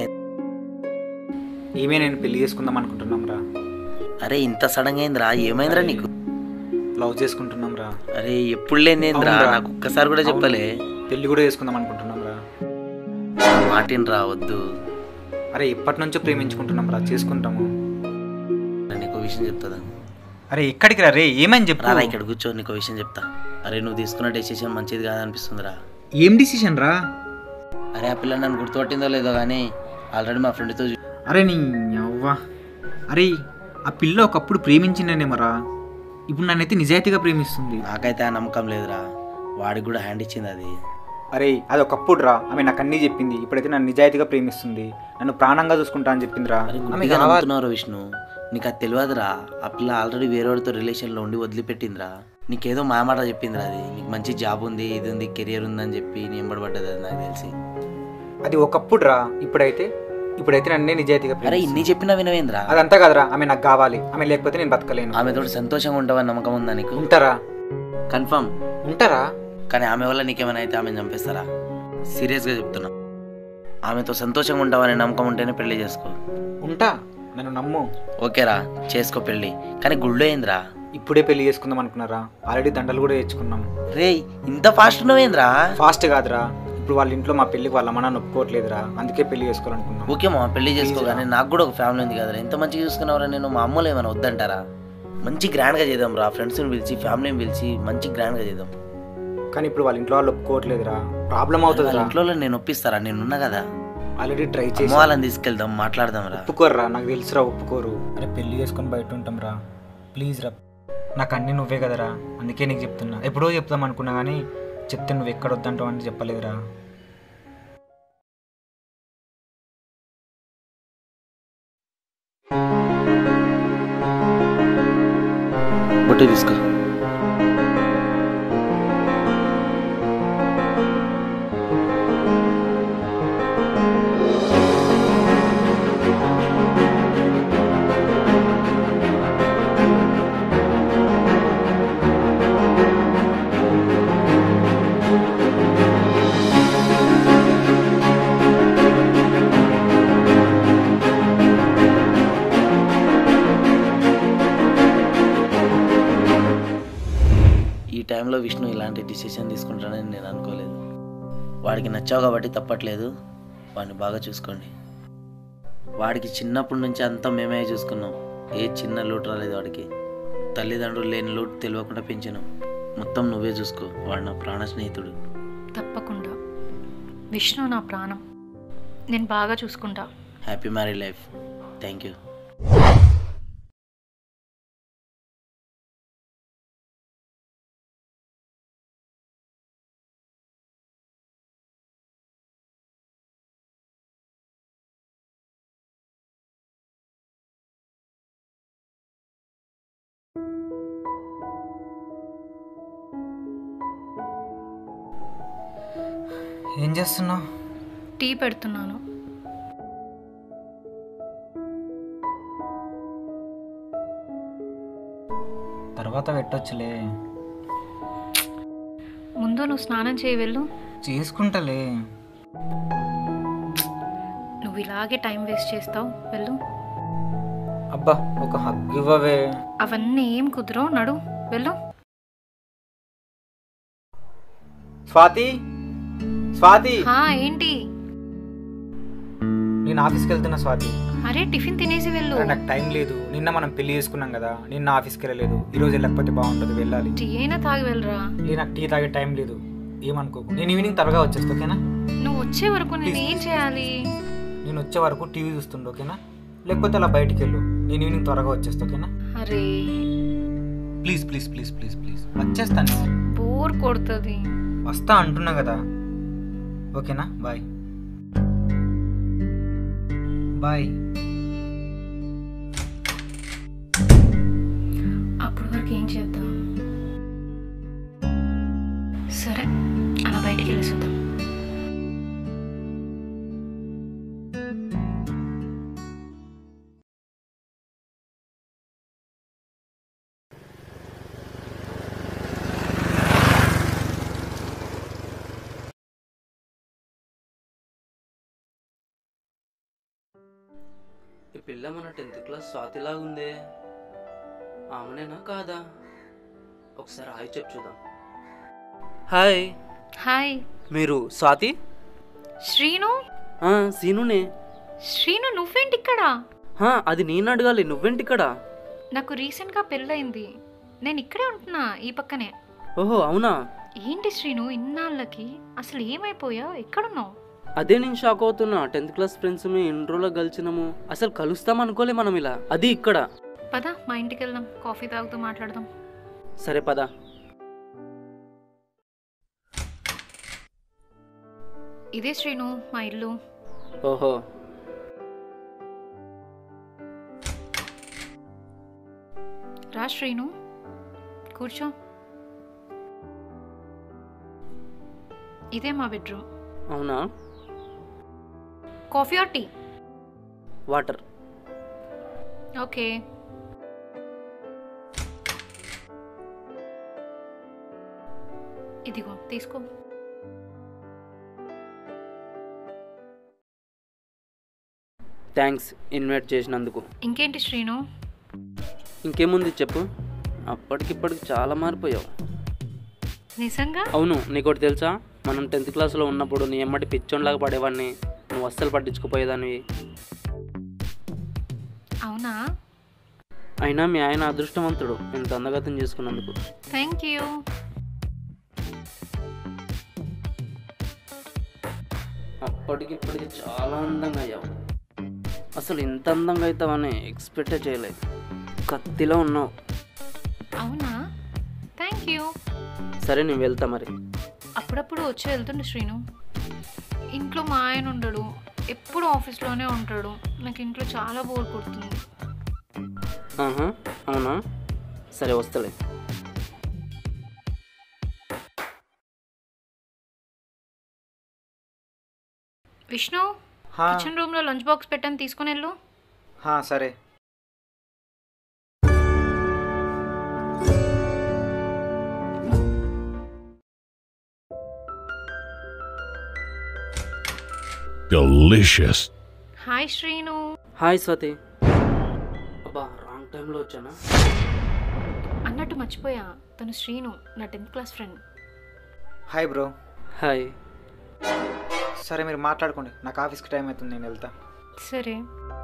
ఈమె నేను పెళ్లి చేసుకుందాం అనుకుంటున్నాం రా అరే ఇంత సడన్ గా అయిందిరా ఏమైందిరా నీకు లవ్ చేసుకుంటున్నాం రా అరే ఎప్పుడు లేనిందిరా అవునురా. నాకు ఒక్కసారి కూడా చెప్పలే పెళ్లి కూడా చేసుకుందాం అనుకుంటున్నాం రా మాటిన్ రా వద్దు అరే ఇప్పటి నుంచో ప్రేమించుకుంటున్నాం రా చేసుకుంటాము నీకు విషయం చెప్తా అరే ఎక్కడికి రా రే ఏమని చెప్పు రారా ఇక్కడ కూర్చో నీకు విషయం చెప్తా అరే నువ్వు తీసుకున్న డెసిషన్ మంచిది కాదనిపిస్తుందిరా ఏం డిసిషన్ రా అరే ఆ పిల్ల నన్ను గుర్తుపట్టిందో లేదో కానీ ఆల్రెడీ మా ఫ్రెండ్తో అరే నీ అవ్వా అరే ఆ పిల్ల ఒకప్పుడు ప్రేమించిందనేమరా ఇప్పుడు నన్నైతే నిజాయితీగా ప్రేమిస్తుంది నాకైతే ఆ నమ్మకం లేదురా వాడికి కూడా హ్యాండ్ ఇచ్చింది అది అరే అది ఒకప్పుడు రా ఆమె నాకు అన్నీ చెప్పింది ఇప్పుడైతే నన్ను నిజాయితీగా ప్రేమిస్తుంది నన్ను ప్రాణంగా చూసుకుంటా అని చెప్పిందిరా ఆమె గుడ్డిగా కావాలి. నమ్ముతున్నావు విష్ణు నీకు అది తెలియదురా ఆ పిల్ల ఆల్రెడీ వేరేవాడితో రిలేషన్లో ఉండి వదిలిపెట్టిందిరా నీకేదో మాయమాట చెప్పిందిరా అది నీకు మంచి జాబ్ ఉంది ఇది ఉంది కెరియర్ ఉందని చెప్పి నీ ఎంబడబడ్డది అది నాకు తెలిసి అది ఒకప్పుడు రా ఇప్పుడైతే ఇప్పుడైతే నన్నే నిజాయితీగా అరే ప్రేమిస్తుంది. ఇన్ని చెప్పినా వినవేంద్రా అదంతా కాదురా ఆమె నాకు కావాలి ఆమె లేకపోతే నేను బతకలేను ఆమెతో సంతోషంగా ఉంటావని నమ్మకం ఉందా నీకు ఉంటారా కన్ఫర్మ్ ఉంటారా కానీ ఆమె వల్ల నీకేమైనా అయితే ఆమెను చంపేస్తారా సీరియస్గా చెప్తున్నా ఆమెతో సంతోషంగా ఉంటావనే నమ్మకం ఉంటేనే పెళ్లి చేసుకో ఉంటా నన్ను నమ్ము ఓకేరా చేసుకో పెళ్ళి కానీ గుళ్ళో ఏందిరా ఇప్పుడే పెళ్లి చేసుకుందాం అనుకున్నారా ఆల్రెడీ దండలు కూడా తెచ్చుకున్నాం రే ఇంత ఫాస్ట్ నువ్వేంద్రా ఫాస్ట్ కాదురా ఇప్పుడు వాళ్ళ ఇంట్లో మా పెళ్లికి వాళ్ళ అమ్మ నాన్న ఒప్పుకోవట్లేదురా అందుకే పెళ్లి చేసుకోవాలనుకున్నాం ఓకే మా పెళ్లి చేసుకో కానీ నాకు కూడా ఒక ఫ్యామిలీ ఉంది కదా ఎంత మంచిగా చూసుకున్నావురా నేను మా అమ్మలు ఏమైనా వద్దంటారా మంచి గ్రాండ్గా చేద్దాం రా ఫ్రెండ్స్ని పిలిచి ఫ్యామిలీని పిలిచి మంచి గ్రాండ్గా చేద్దాం కానీ ఇప్పుడు వాళ్ళ ఇంట్లో వాళ్ళు ఒప్పుకోవట్లేదురా ప్రాబ్లం అవుతుంది వాళ్ళ ఇంట్లో నేను ఒప్పిస్తారా నేనున్నా కదా ఆల్రెడీ ట్రై అమ్మ చేసి వాళ్ళని తీసుకెళ్దాం మాట్లాడదాం రా ఒప్పుకోర్రా నాకు తెలుసురా ఒప్పుకోరు అరే పెళ్లి చేసుకొని బయట ఉంటాం రా ప్లీజ్ రా నాకు అన్నీ నువ్వే కదరా అందుకే నీకు చెప్తున్నా ఎప్పుడో చెప్దాం అనుకున్నా కానీ చెప్తే నువ్వు ఎక్కడ వద్దంటావు అని చెప్పలేదురా బొట్టు తీసుకో ఈ టైంలో విష్ణు ఇలాంటి డిసిషన్ తీసుకుంటానని నేను అనుకోలేదు వాడికి నచ్చావు కాబట్టి తప్పట్లేదు వాడిని బాగా చూసుకోండి వాడికి చిన్నప్పటి నుంచి అంతా మేమే చూసుకున్నాం ఏ చిన్న లోటు రాలేదు వాడికి తల్లిదండ్రులు లేని లోటు తెలియకుండా పెంచినాం మొత్తం నువ్వే చూసుకో వాడు నా ప్రాణ స్నేహితుడు తప్పకుండా విష్ణు నా ప్రాణం నేను బాగా చూసుకుంటా happy married life thank you ఏం చేస్తున్నావు టీ పెడుతున్నాను తర్వాత పెట్టొచ్చులే ముందు నువ్వు స్నానం చేయి వెళ్ళు చేసుకుంటలే నువ్వు ఇలాగే టైం వేస్ట్ చేస్తావు వెళ్ళు అబ్బా ఒక హగ్ ఇవ్వవే అవన్నీ ఏం కుదరవు నడు వెళ్ళు స్వాతి స్వాతి హా ఏంటి నేను ఆఫీస్కి వెళ్తున్నా స్వాతి అరే టిఫిన్ తినేసి వెళ్ళు అరే, నాకు టైం లేదు నిన్న మనం పెళ్లి చేసుకున్నాం కదా నిన్న ఆఫీస్కి వెళ్ళలేదు ఈ రోజు వెళ్ళకపోతే బాగుంటుంది వెళ్ళాలి టీ అయినా తాగి వెళ్ళరా ఏ నాకు టీ తాగే టైం లేదు ఏమనుకోకు నేను ఈవినింగ్ త్వరగా వచ్చేస్తా ఓకేనా నువ్వు వచ్చే వరకు నేను ఏం చేయాలి నేను వచ్చే వరకు టీవీ చూస్తుండే ఓకేనా లేకపోతే అలా బయటికి వెళ్ళు నేను ఈవినింగ్ త్వరగా వచ్చేస్తా ఓకేనా అరే please please please please please వచ్చేస్తాను బోర్ కొడుతుంది వస్తా అంటున్నా కదా ఓకేనా బాయ్ బాయ్ అప్పటి వరకు ఏం చేద్దాం సరే అలా బయటికి వెళ్ళి చూద్దాం ఈ పిల్ల మన టెన్త్ క్లాస్ స్వాతిలాగా ఉందే ఆమెనేనా కాదా ఒకసారి హాయ్ చెప్పు చూద్దాం హాయ్ హాయ్ మీరు స్వాతి శ్రీను ఆ, సీనునే శ్రీను నువ్వేంటి ఇక్కడ ఆ, అది నేను అడగాలి నువ్వేంటి ఇక్కడ నాకు రీసెంట్గా పెళ్ళయింది నేను ఇక్కడే ఉంటున్నా ఈ పక్కనే ఓహో అవునా ఏంటి శ్రీను ఇన్నాళ్ళకి అసలు ఏమైపోయావు ఎక్కడున్నావు అదే నేను షాక్ అవుతున్నా టెన్త్ క్లాస్ ఫ్రెండ్స్ మీ ఎన్ని రోజులకు కలిసినాము అసలు కలుస్తాం అనుకోలే మనం ఇలా అది ఇక్కడ పద మా ఇంటికి వెళ్దాం కాఫీ తాగుతూ మాట్లాడదాం సరే పద ఇదే శ్రీను మా ఇల్లు ఓహో రా శ్రీను కూర్చో ఇదే మా బెడ్రూమ్ అవునా coffee or tea water okay ఇదిగో తీసుకో థ్యాంక్స్ ఇన్వైట్ చేసినందుకు ఇంకేంటి శ్రీను ఇంకేముంది చెప్పు అప్పటికిప్పటికి చాలా మారిపోయావు నిజంగా అవును నీకోటి తెలుసా మనం టెన్త్ క్లాస్లో ఉన్నప్పుడు నీ ఎమ్మటి పిచ్చోన్లాగా పడేవాడిని నువ్వు అస్సలు పట్టించుకుపోయేదానివి అవునా అయినా మీ ఆయన అదృష్టవంతుడు ఇంత అందగతం చేసుకున్నందుకు థ్యాంక్ యూ అప్పటికిప్పటికి చాలా అందంగా అయ్యావు అసలు ఇంత అందంగా అవుతావని ఎక్స్పెక్టే చేయలేదు కత్తిలో ఉన్నావు అవునా థ్యాంక్ యూ సరే నేను వెళ్తా మరి అప్పుడప్పుడు వచ్చి వెళ్తుండే శ్రీను ఇంట్లో మా ఆయన ఉండడు ఎప్పుడు ఆఫీస్లోనే ఉంటాడు నాకు ఇంట్లో చాలా బోర్ కొడుతుంది ఆహా అవునా సరే వస్తలే విష్ణు హా. కిచెన్ రూమ్లో లంచ్ బాక్స్ పెట్టాను తీసుకుని వెళ్ళు హా, సరే Delicious. Hi Srinu hi Swathi అబ్బా రాంగ్ టైంలో వచ్చానా అన్నట్టు మర్చిపోయా తను శ్రీను నా tenth class friend hi bro hi సరే మీరు మాట్లాడుకోండి నాకు ఆఫీస్కి టైం అవుతుంది నేను వెళ్తా సరే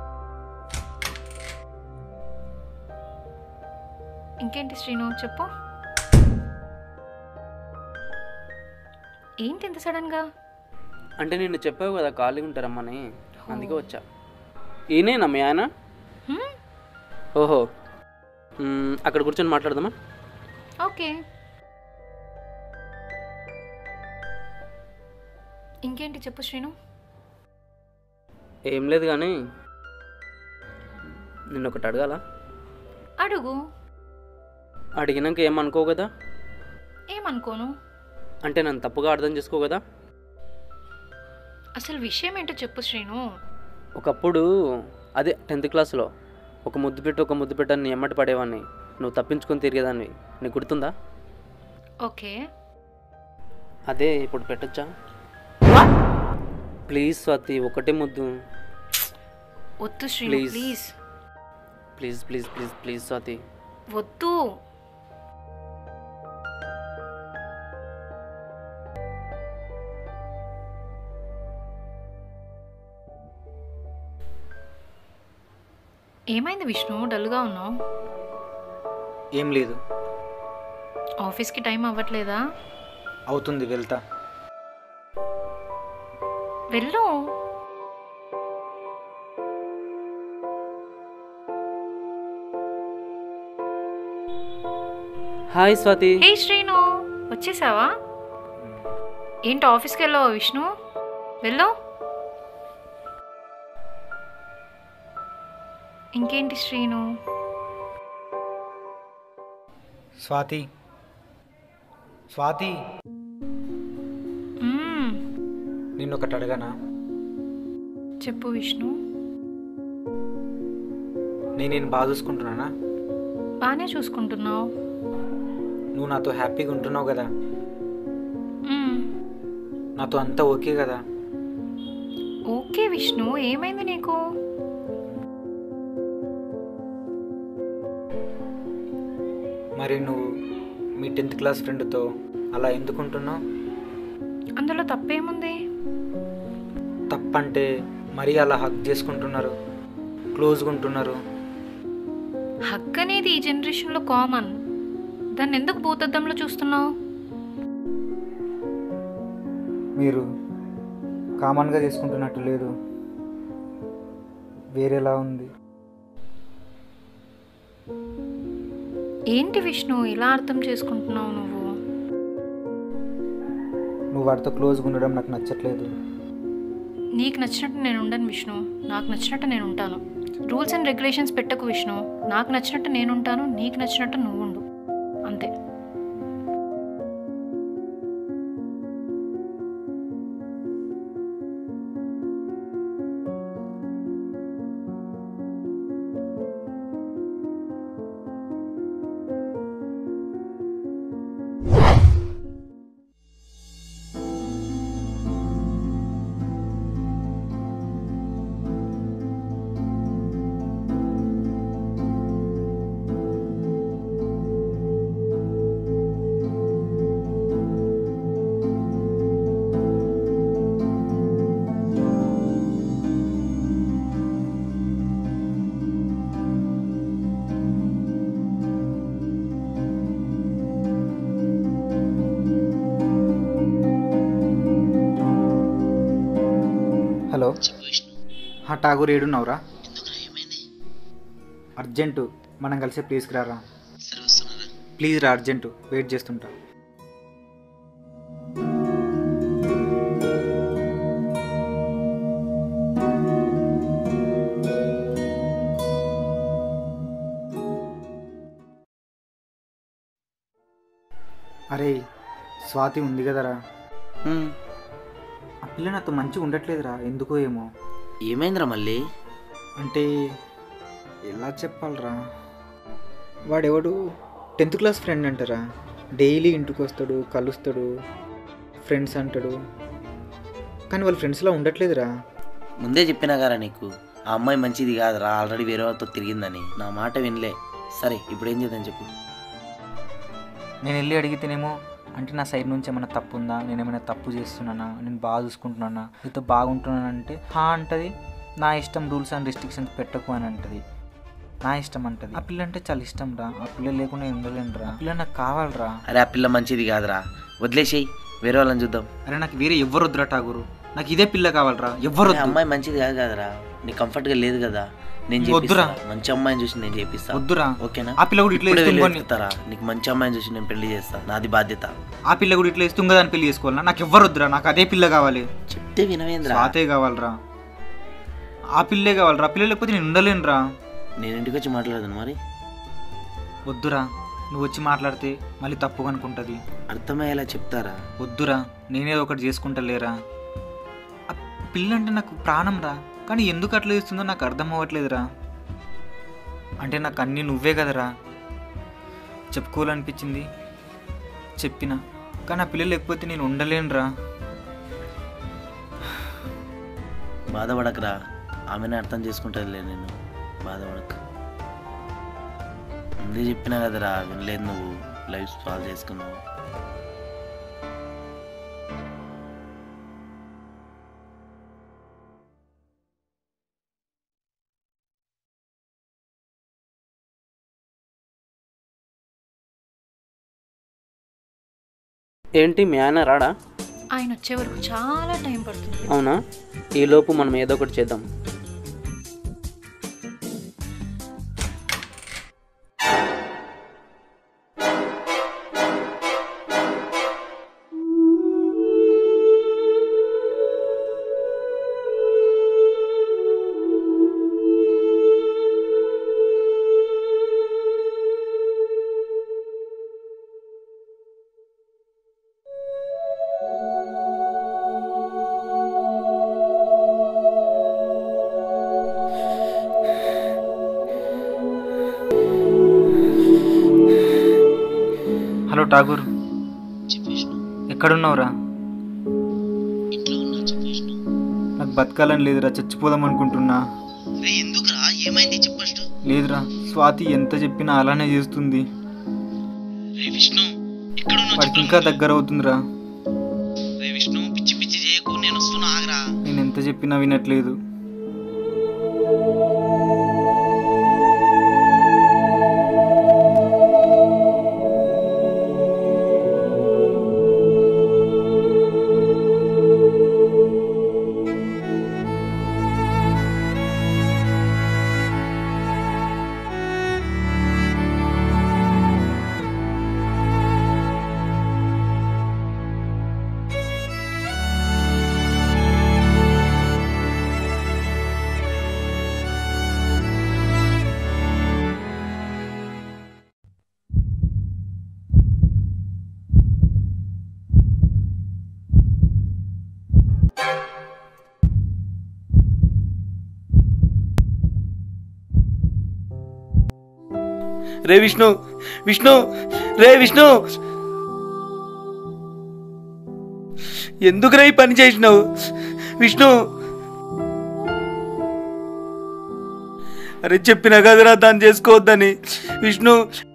ఇంకేంటి శ్రీను చెప్పు ఏంటి ఇంత సడన్గా అంటే నిన్ను చెప్పావు కదా ఖాళీ ఉంటారమ్మని అందుకే వచ్చా ఈయనేనా మీ ఆయన హ్మ్? ఓహో మ్మ్, అక్కడ కూర్చొని మాట్లాడదామా ఓకే ఇంకేంటి చెప్పు శ్రీను ఏం లేదు కానీ నిన్ను ఒకటి అడగాల అడుగు అడిగినాక ఏమనుకో కదా ఏమనుకోను అంటే నన్ను తప్పుగా అర్థం చేసుకో కదా అసలు విషయం ఏంటో చెప్పు శ్రీను ఒకప్పుడు అదే టెన్త్ క్లాస్లో ఒక ముద్దు పెట్టి ఒక ముద్దు పెట్టని నీ ఎమ్మటి పడేవాడిని నువ్వు తప్పించుకొని తిరిగేదాన్ని నీకు గుర్తుందా ఓకే అదే ఇప్పుడు పెట్టచ్చా ప్లీజ్ స్వాతి ఒకటే ముద్దు వద్దు Srinu Please. Please please please please please Swathi వద్దు ఏమైంది విష్ణు డల్గా ఉన్నావు ఏం లేదు ఆఫీస్కి టైం అవ్వట్లేదా అవుతుంది వెళ్తా వెళ్ళు హాయ్ స్వాతి హే శ్రీను వచ్చేసావా ఏంటి ఆఫీస్కి వెళ్ళావా విష్ణు వెళ్ళు ఇంకేంటి శ్రీను స్వాతి స్వాతి మ్మ్, నిన్ను ఒకటి అడగానా చెప్పు విష్ణు నేను నేను బాగా చూసుకుంటున్నానా బాగానే చూసుకుంటున్నావు నువ్వు నాతో హ్యాపీగా ఉంటున్నావు కదా మ్మ్, నాతో అంతా ఓకే కదా ఓకే విష్ణు ఏమైంది నీకు మరి నువ్వు మీ టెన్త్ క్లాస్ ఫ్రెండ్తో అలా ఎందుకుంటున్నావు అందులో తప్పేముంది తప్పంటే మరీ అలా హక్ చేసుకుంటున్నారు క్లోజ్గా ఉంటున్నారు హక్ అనేది ఈ జనరేషన్లో కామన్ దాన్ని ఎందుకు భూతద్దంలో చూస్తున్నావు మీరు కామన్గా చేసుకుంటున్నట్టు లేదు వేరేలా ఉంది ఏంటి విష్ణు ఇలా అర్థం చేసుకుంటున్నావు నువ్వు నువ్వు వాడితో క్లోజ్గా ఉండడం నాకు నచ్చట్లేదు నీకు నచ్చినట్టు నేను ఉండను విష్ణు నాకు నచ్చినట్టు నేను ఉంటాను రూల్స్ అండ్ రెగ్యులేషన్స్ పెట్టకు విష్ణు నాకు నచ్చినట్టు నేను ఉంటాను నీకు నచ్చినట్టు నువ్వు ఉండు అంతే హలో హా ఠాగూర్ ఏడున్నావురా అర్జెంటు మనం కలిసి ప్లీజ్కి రారా ప్లీజ్ రా అర్జెంటు వెయిట్ చేస్తుంటా అరే స్వాతి ఉంది కదరా ఆ పిల్ల నాతో మంచిగా ఉండట్లేదురా ఎందుకో ఏమో ఏమైందిరా మళ్ళీ అంటే ఎలా చెప్పాలరా వాడెవడు టెన్త్ క్లాస్ ఫ్రెండ్ అంటారా డైలీ ఇంటికి వస్తాడు కలుస్తాడు ఫ్రెండ్స్ అంటాడు కానీ వాళ్ళ ఫ్రెండ్స్లో ఉండట్లేదురా ముందే చెప్పినా కదా నీకు ఆ అమ్మాయి మంచిది కాదురా ఆల్రెడీ వేరే వాళ్ళతో తిరిగిందని నా మాట వినలే సరే ఇప్పుడు ఏం చేద్దాం చెప్పు నేను వెళ్ళి అడిగితేనేమో అంటే నా సైడ్ నుంచి ఏమైనా తప్పు ఉందా నేను ఏమైనా తప్పు చేస్తున్నానా నేను బాగా చూసుకుంటున్నానా నీతో బాగుంటున్నాను అంటే హా అంటది నా ఇష్టం రూల్స్ అండ్ రెస్ట్రిక్షన్స్ పెట్టకు అని అంటది నా ఇష్టం అంటది ఆ పిల్ల అంటే చాలా ఇష్టం రా ఆ పిల్ల లేకుండా నేను ఉండలేనురా ఆ పిల్ల నాకు కావాలరా అరే ఆ పిల్ల మంచిది కాదురా వదిలేసేయి వేరే వాళ్ళని చూద్దాం అరే నాకు వేరే ఎవ్వరు వద్దురా ఠాగూరు నాకు ఇదే పిల్ల కావాలరా ఎవ్వరు అరే, అమ్మాయి మంచిది కాదు కదరా నీకు కంఫర్ట్ గా లేదు కదా నేను వద్దురా. చేపిస్తా మంచి అమ్మాయిని చూసి నేను చేపిస్తా వద్దురా. ఓకేనా ఆ పిల్ల కూడా ఇట్లా ఇప్పుడే ఇస్తుంది వెళ్ళి కొన్ని- వెతుకుతారా? నీకు మంచి అమ్మాయిని చూసి నేను పెళ్లి చేస్తా నాది బాధ్యత ఆ పిల్ల కూడా ఇట్లా ఇస్తుంగా దాన్ని పెళ్లి చేసుకోవాలన్నా నాకు ఎవ్వరు వద్దురా నాకు అదే పిల్ల కావాలి చెప్తే వినవేంద్రా స్వాతే కావాలరా ఆ పిల్లే కావాలరా ఆ పిల్ల లేకపోతే నేను ఉండలేనురా నేను ఇంటికి వచ్చి మాట్లాడదాను మరి వద్దురా నువ్వు వచ్చి మాట్లాడితే మళ్ళీ తప్పుగా అనుకుంటుంది అర్థమయ్యేలా చెప్తారా వద్దురా నేనేదో ఒకటి చేసుకుంటా లేరా ఆ పిల్ల అంటే నాకు ప్రాణం రా కానీ ఎందుకు అట్లా ఇస్తుందో నాకు అర్థం అవ్వట్లేదురా అంటే నాకు అన్నీ నువ్వే కదరా చెప్పుకోవాలనిపించింది చెప్పిన కానీ ఆ పిల్ల లేకపోతే నేను ఉండలేనురా బాధపడకరా ఆమెనే అర్థం చేసుకుంటుందిలే నేను బాధపడక ముందే చెప్పినా కదరా వినలేదు నువ్వు లైఫ్ సాల్వ్ చేసుకున్నావు ఏంటి మీ ఆయన రాడా ఆయన వచ్చే వరకు చాలా టైం పడుతుంది అవునా ఈలోపు మనం ఏదో ఒకటి చేద్దాం హలో ఠాగూర్ ఎక్కడున్నావురా నాకు బతకాలని లేదురా చచ్చిపోదాం అనుకుంటున్నా ఎందుకురా ఏమైంది చెప్పు లేదురా స్వాతి ఎంత చెప్పినా అలానే చేస్తుంది రే విష్ణు ఎక్కడున్నావు వాడికి ఇంకా దగ్గర అవుతుందిరా రే విష్ణు పిచ్చి పిచ్చి చేయకు నేను వస్తున్నా ఆగరా నేను ఎంత చెప్పినా వినట్లేదు రే విష్ణు విష్ణు రే విష్ణు ఎందుకు ఈ పని చేసినావు విష్ణు అరే చెప్పినా కదరా దాన్ని చేసుకోవద్దని విష్ణు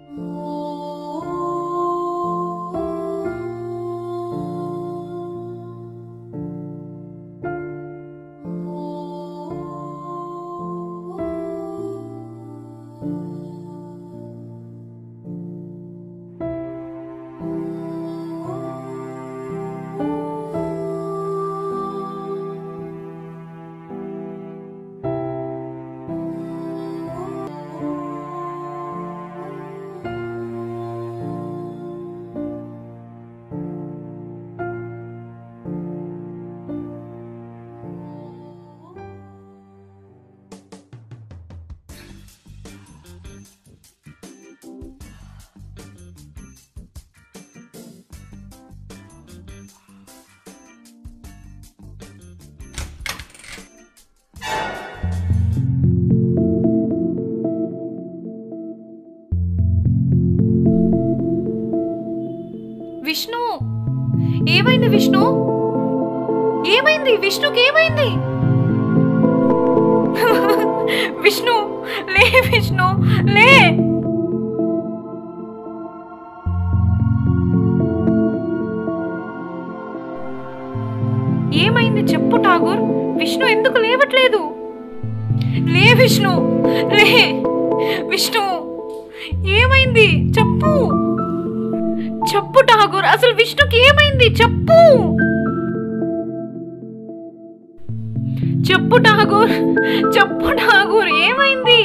విష్ణు ఏమైంది విష్ణు ఏమైంది విష్ణుకి ఏమైంది విష్ణు లే విష్ణు లే ఏమైంది చెప్పు ఠాగూర్ విష్ణు ఎందుకు లేవట్లేదు లే విష్ణు లే విష్ణు ఏమైంది చెప్పు చెప్పు ఠాగూర్ అసలు విష్ణుకి ఏమైంది చెప్పు చెప్పు ఠాగూర్ చెప్పు ఠాగూర్ ఏమైంది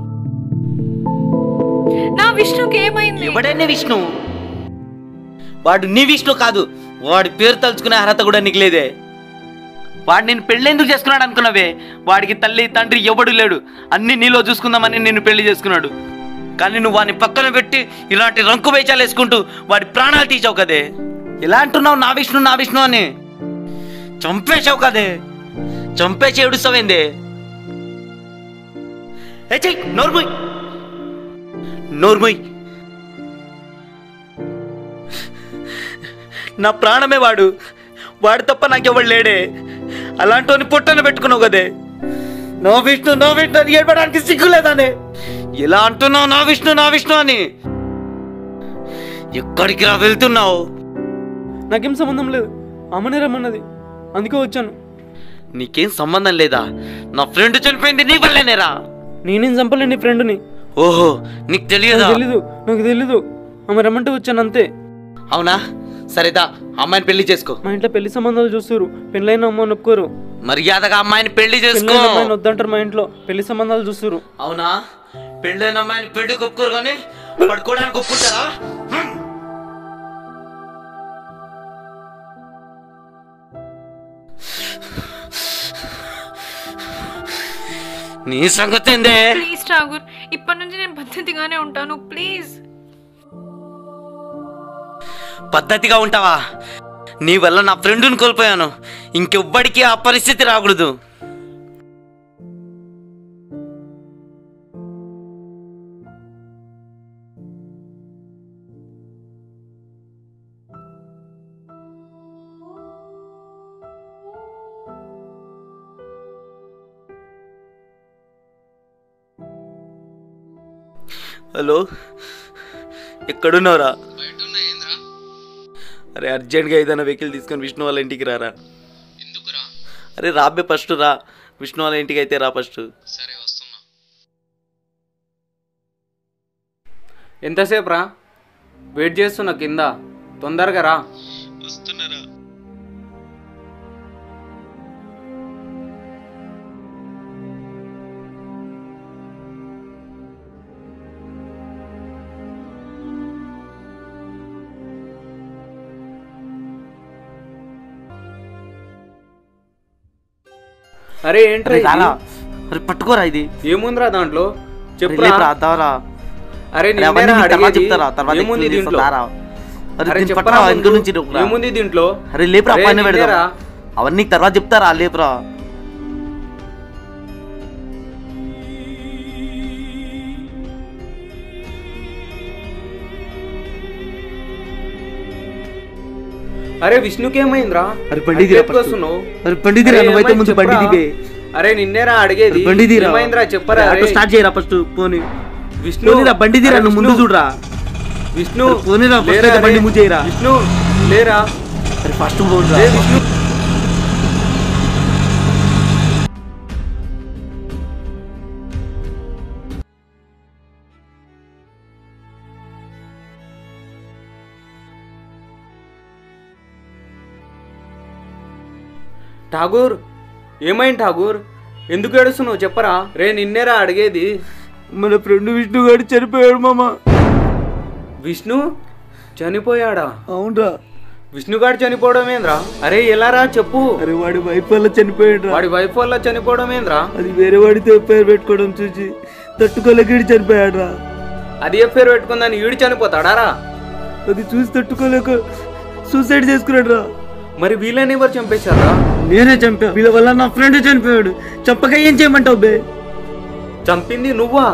నా విష్ణుకి ఏమైంది ఎవడనే విష్ణు వాడు నీ విష్ణు కాదు వాడి పేరు తలుచుకునే అర్హత కూడా నీకు లేదే వాడు నేను పెళ్ళెందుకు చేసుకున్నాడు అనుకున్నావే వాడికి తల్లి తండ్రి ఎవడు లేడు అన్ని నీలో చూసుకుందామని నిన్ను పెళ్లి చేసుకున్నాడు కానీ నువ్వు వాడిని పక్కన పెట్టి ఇలాంటి రంకు వేచాలు వేసుకుంటూ వాడి ప్రాణాలు తీసావు కదే ఎలా అంటున్నావు నా విష్ణు నా విష్ణు అని చంపేశావు కదే చంపేసి ఏడుస్తావేందే ఏ చెయ్ నోర్ముయ్ నోర్ముయ్ నా ప్రాణమే వాడు వాడు తప్ప నాకెవడు లేడే అలాంటి పుట్టను పెట్టుకున్నావు కదే నో విష్ణు నో విష్ణు అని ఏడవడానికి సిగ్గులేదానే ఎలా అంటున్నావు నా విష్ణు నా విష్ణు అని ఎక్కడికి రా వెళ్తున్నావు నాకేం సంబంధం లేదు అమ్మనే రమ్మన్నది అందుకే వచ్చాను నీకేం సంబంధం లేదా నా ఫ్రెండ్ చనిపోయింది నీ వల్లేనేరా నేనేం చంపలే నీ ఫ్రెండ్ని ఓహో నీకు తెలియదా నాకు తెలీదు నాకు తెలీదు ఆమె రమ్మంటే వచ్చాను అంతే అవునా సరేదా అమ్మాయిని పెళ్లి చేసుకో మా ఇంట్లో పెళ్లి సంబంధాలు చూస్తారు పెళ్ళైన అమ్మ ఒప్పుకోరు మర్యాదగా అమ్మాయిని పెళ్లి చేసుకో పెళ్ళైన అమ్మాయిని వద్దంటారు మా ఇంట్లో పెళ్లి సంబంధాలు చూస్తారు అవునా పెళ్ళైన అమ్మాయిని పెళ్లి ఒప్పుకోరు కానీ పడుకోవడానికి ఒప్పుకుంటారా నీ సంగతి ఏందే ప్లీజ్ ఠాగూర్ ఇప్పటి నుంచి నేను పద్ధతిగానే ఉంటాను ప్లీజ్ పద్ధతిగా ఉంటావా నీ వల్ల నా ఫ్రెండ్ని కోల్పోయాను ఇంకెవ్వడికి ఆ పరిస్థితి రాకూడదు హలో ఎక్కడున్నారా బయట అరే అర్జెంట్గా ఏదైనా వెహికల్ తీసుకొని విష్ణు వాళ్ళ ఇంటికి రారా అరే రాబే ఫస్ట్ రా విష్ణు వాళ్ళ ఇంటికి అయితే రా ఫస్ట్ ఎంతసేపు రా వెయిట్ చేస్తున్నా కింద తొందరగా రా వస్తున్నారా అరే ఏంట్రా ఇది? అరే పట్టుకోరా ఇది ఏముందిరా దాంట్లో లేపురా, చెప్పురా దారా. అరే అరే నిన్నేరా అవన్నీ నీకు తర్వాత అడిగేది? చెప్తారా, తర్వాత ఏముంది explain దీంట్లో చేస్తా, దారా. అరే అరే దీన్ని చెప్పరా పట్టురా, ముందు. ఇందు నుంచి రుకురా. ఏముంది దీంట్లో అరే లేపురా అరే పైన పెడదాం నిన్నేరా? అవన్నీ నీకు తర్వాత చెప్తారా లేపురా అరే విష్ణుకి ఏమైందిరా అరే బండి తీరా అట్లా ఎత్తుకొస్తున్నావు? అరే బండి తీరా, అరే నువ్వైతే ఏమైంది ముందు బండి చెప్పరా? దిగే. అరే నిన్నేరా అడిగేది బండి తీరా ఏమైందిరా చెప్పరా అరే, ఆటో స్టార్ట్ చేయరా ఫస్ట్ పోనీ విష్ణు పోనీరా, బండి తీరా అరే నువ్వు ముందు విష్ణు. చూడరా విష్ణు అరే పోనీరా, ఫస్ట్ లేరా అయితే బండి రే. మూవ్ చేయరా. విష్ణు లేరా అరే ఫస్ట్ పోనీరా. లే విష్ణు ఠాగూర్ ఏమైంది ఠాగూర్ ఎందుకు ఏడుస్తున్నావు చెప్పరా రే నిన్నేరా అడిగేది మన ఫ్రెండ్ విష్ణు గారు చనిపోయాడు మామ విష్ణు చనిపోయాడా అవునరా విష్ణుగాడు చనిపోవడం ఏంద్రా అరే ఎలారా చెప్పు అరే వాడి వైఫ్ వల్ల చనిపోయాడు వాడి వైఫ్ వల్ల చనిపోవడం ఏంద్రా అది వేరే వాడితో పేరు పెట్టుకోవడం చూసి తట్టుకోలేక ఈడు చనిపోయాడు రా అది ఏ పేరు పెట్టుకుందని ఈడు చనిపోతాడారా అది చూసి తట్టుకోలేక సూసైడ్ చేసుకున్నాడు రా మరి వీళ్ళని ఎవరు చంపేశారా నేనే చంపా వీళ్ళ వల్ల నా ఫ్రెండ్ చనిపోయాడు చెప్పక ఏం చేయమంటావు బే చంపింది నువ్వా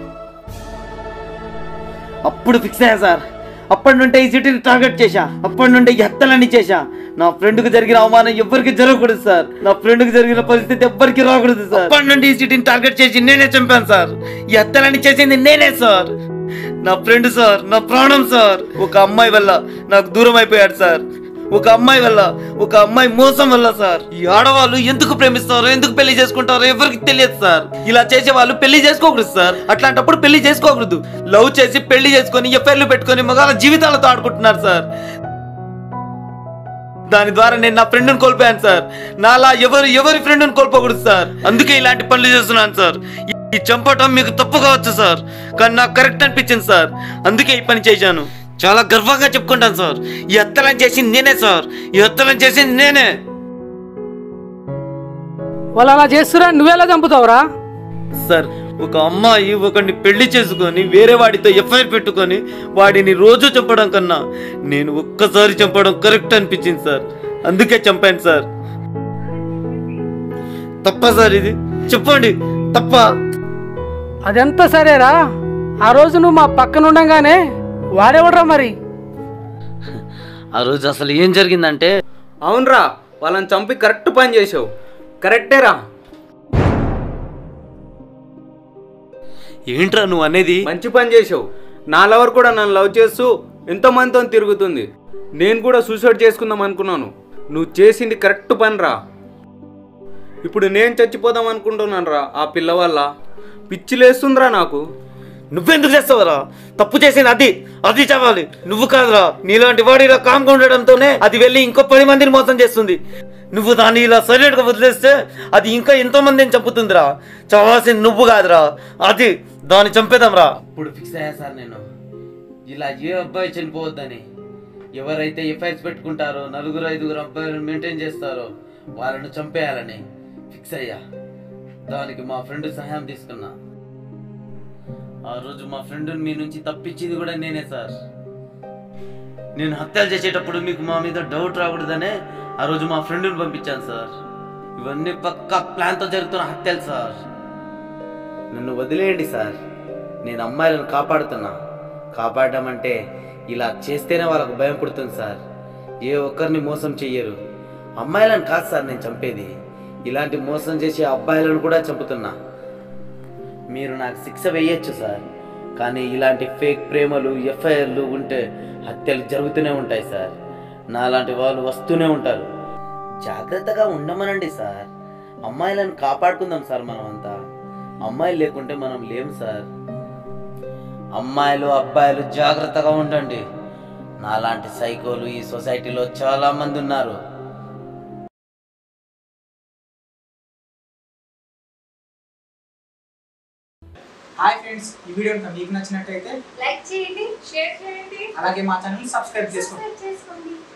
అప్పుడు ఫిక్స్ అయ్యా సార్ అప్పటి నుండి ఈ సిటీని టార్గెట్ చేశా అప్పటి నుండి ఈ హత్యలన్నీ చేశా నా ఫ్రెండ్ కు జరిగిన అవమానం ఎవ్వరికి జరగకూడదు సార్ నా ఫ్రెండ్ కు జరిగిన పరిస్థితి ఎవ్వరికి రాకూడదు సార్ అప్పటి నుండి ఈ సిటీని టార్గెట్ చేసి నేనే చంపాను సార్ ఈ హత్యలన్నీ చేసింది నేనే సార్ నా ఫ్రెండ్ సార్ నా ప్రాణం సార్ ఒక అమ్మాయి వల్ల నాకు దూరం అయిపోయాడు సార్ ఒక అమ్మాయి వల్ల ఒక అమ్మాయి మోసం వల్ల సార్ ఈ ఆడవాళ్ళు ఎందుకు ప్రేమిస్తారో ఎందుకు పెళ్లి చేసుకుంటారో ఎవరికి తెలియదు సార్ ఇలా చేసే వాళ్ళు పెళ్లి చేసుకోకూడదు సార్ అట్లాంటప్పుడు పెళ్లి చేసుకోకూడదు లవ్ చేసి పెళ్లి చేసుకొని ఎఫ్ఐఆర్లు పెట్టుకొని మగాళ్ళ జీవితాలతో ఆడుకుంటున్నారు సార్ దాని ద్వారా నేను నా ఫ్రెండ్ని కోల్పోయాను సార్ నాలా ఎవరు ఎవరి ఫ్రెండ్ని కోల్పోకూడదు సార్ అందుకే ఇలాంటి పనులు చేస్తున్నాను సార్ ఈ- ఈ చంపటం మీకు తప్పు కావచ్చు సార్ కానీ నాకు కరెక్ట్ అనిపించింది సార్ అందుకే ఈ పని చేశాను చాలా గర్వంగా చెప్పుకుంటాను సార్ ఈ హత్యలను చేసింది నేనే సార్ ఈ హత్యలను చేసింది నేనే వాళ్ళు అలా చేస్తురా నువ్వెలా చంపుతావురా సార్ ఒక అమ్మాయి ఒకరిని పెళ్లి చేసుకొని వేరే వాడితో ఎఫ్ఐఆర్ పెట్టుకొని వాడిని రోజు చంపడం కన్నా నేను ఒక్కసారి చంపడం కరెక్ట్ అనిపించింది సార్ అందుకే చంపాను సార్ తప్ప సార్ ఇది చెప్పండి తప్ప అదంతా సరేరా ఆ రోజు నువ్వు మా పక్కన ఉండంగానే వాడేవడరా మరి ఆ రోజు అసలు ఏం జరిగిందంటే అవునరా వాళ్ళని చంపి కరెక్ట్ పని చేసావు కరెక్టేరా ఏంట్రా నువ్వు అనేది మంచి పని చేసావు నా లవర్ కూడా నన్ను లవ్ చేస్తూ ఎంతో మందితో తిరుగుతుంది నేను కూడా సూసైడ్ చేసుకుందాం అనుకున్నాను నువ్వు చేసింది కరెక్ట్ పని రా ఇప్పుడు నేను చచ్చిపోదాం అనుకుంటున్నాను రా ఆ పిల్ల వల్ల పిచ్చి లేస్తుందిరా నాకు నువ్వెందుకు చేస్తావరా తప్పు చేసింది అది అది చావాలి నువ్వు కాదురా నీలాంటి వాడు ఇలా కామ్గా ఉండడంతోనే అది వెళ్ళి ఇంకో పది మందిని మోసం చేస్తుంది నువ్వు దాన్ని ఇలా సైలెంట్ గా వదిలేస్తే అది ఇంకా ఎంతో మందిని చంపుతుందిరా చావాల్సింది నువ్వు కాదురా అది దాన్ని చంపేదాంరా ఇప్పుడు ఫిక్స్ అయ్యా సార్ నేను ఇలా ఏ అబ్బాయి చనిపోవద్దని ఎవరైతే ఎఫ్ఐఆర్స్ పెట్టుకుంటారో నలుగురు ఐదుగురు అబ్బాయిలను మెయింటైన్ చేస్తారో వాళ్ళను చంపేయాలని ఫిక్స్ అయ్యా దానికి మా ఫ్రెండ్ సహాయం తీసుకున్నా ఆ రోజు మా ఫ్రెండ్ మీ నుంచి తప్పించింది కూడా నేనే సార్ నేను హత్యలు చేసేటప్పుడు మీకు మా మీద డౌట్ రాకూడదనే ఆ రోజు మా ఫ్రెండ్ని పంపించాను సార్ ఇవన్నీ పక్కా ప్లాన్తో జరుగుతున్న హత్యలు సార్ నన్ను వదిలేయండి సార్ నేను అమ్మాయిలను కాపాడుతున్నా కాపాడడం అంటే ఇలా చేస్తేనే వాళ్ళకు భయం పుడుతుంది సార్ ఏ ఒక్కరిని మోసం చెయ్యరు అమ్మాయిలను కాదు సార్ నేను చంపేది ఇలాంటి మోసం చేసే అబ్బాయిలను కూడా చంపుతున్నా మీరు నాకు శిక్ష వేయచ్చు సార్ కానీ ఇలాంటి ఫేక్ ప్రేమలు ఎఫ్ఐఆర్లు ఉంటే హత్యలు జరుగుతూనే ఉంటాయి సార్ నాలాంటి వాళ్ళు వస్తూనే ఉంటారు జాగ్రత్తగా ఉండమనండి సార్ అమ్మాయిలను కాపాడుకుందాం సార్ మనమంతా అమ్మాయిలు లేకుంటే మనం లేము సార్ అమ్మాయిలు అబ్బాయిలు జాగ్రత్తగా ఉండండి నాలాంటి సైకోలు ఈ సొసైటీలో చాలా మంది ఉన్నారు హాయ్ ఫ్రెండ్స్ ఈ వీడియో కనుక మీకు నచ్చినట్టయితే లైక్ చేయండి షేర్ చేయండి అలాగే మా ఛానల్ సబ్స్క్రైబ్ చేసుకోండి సబ్స్క్రైబ్ చేసుకోండి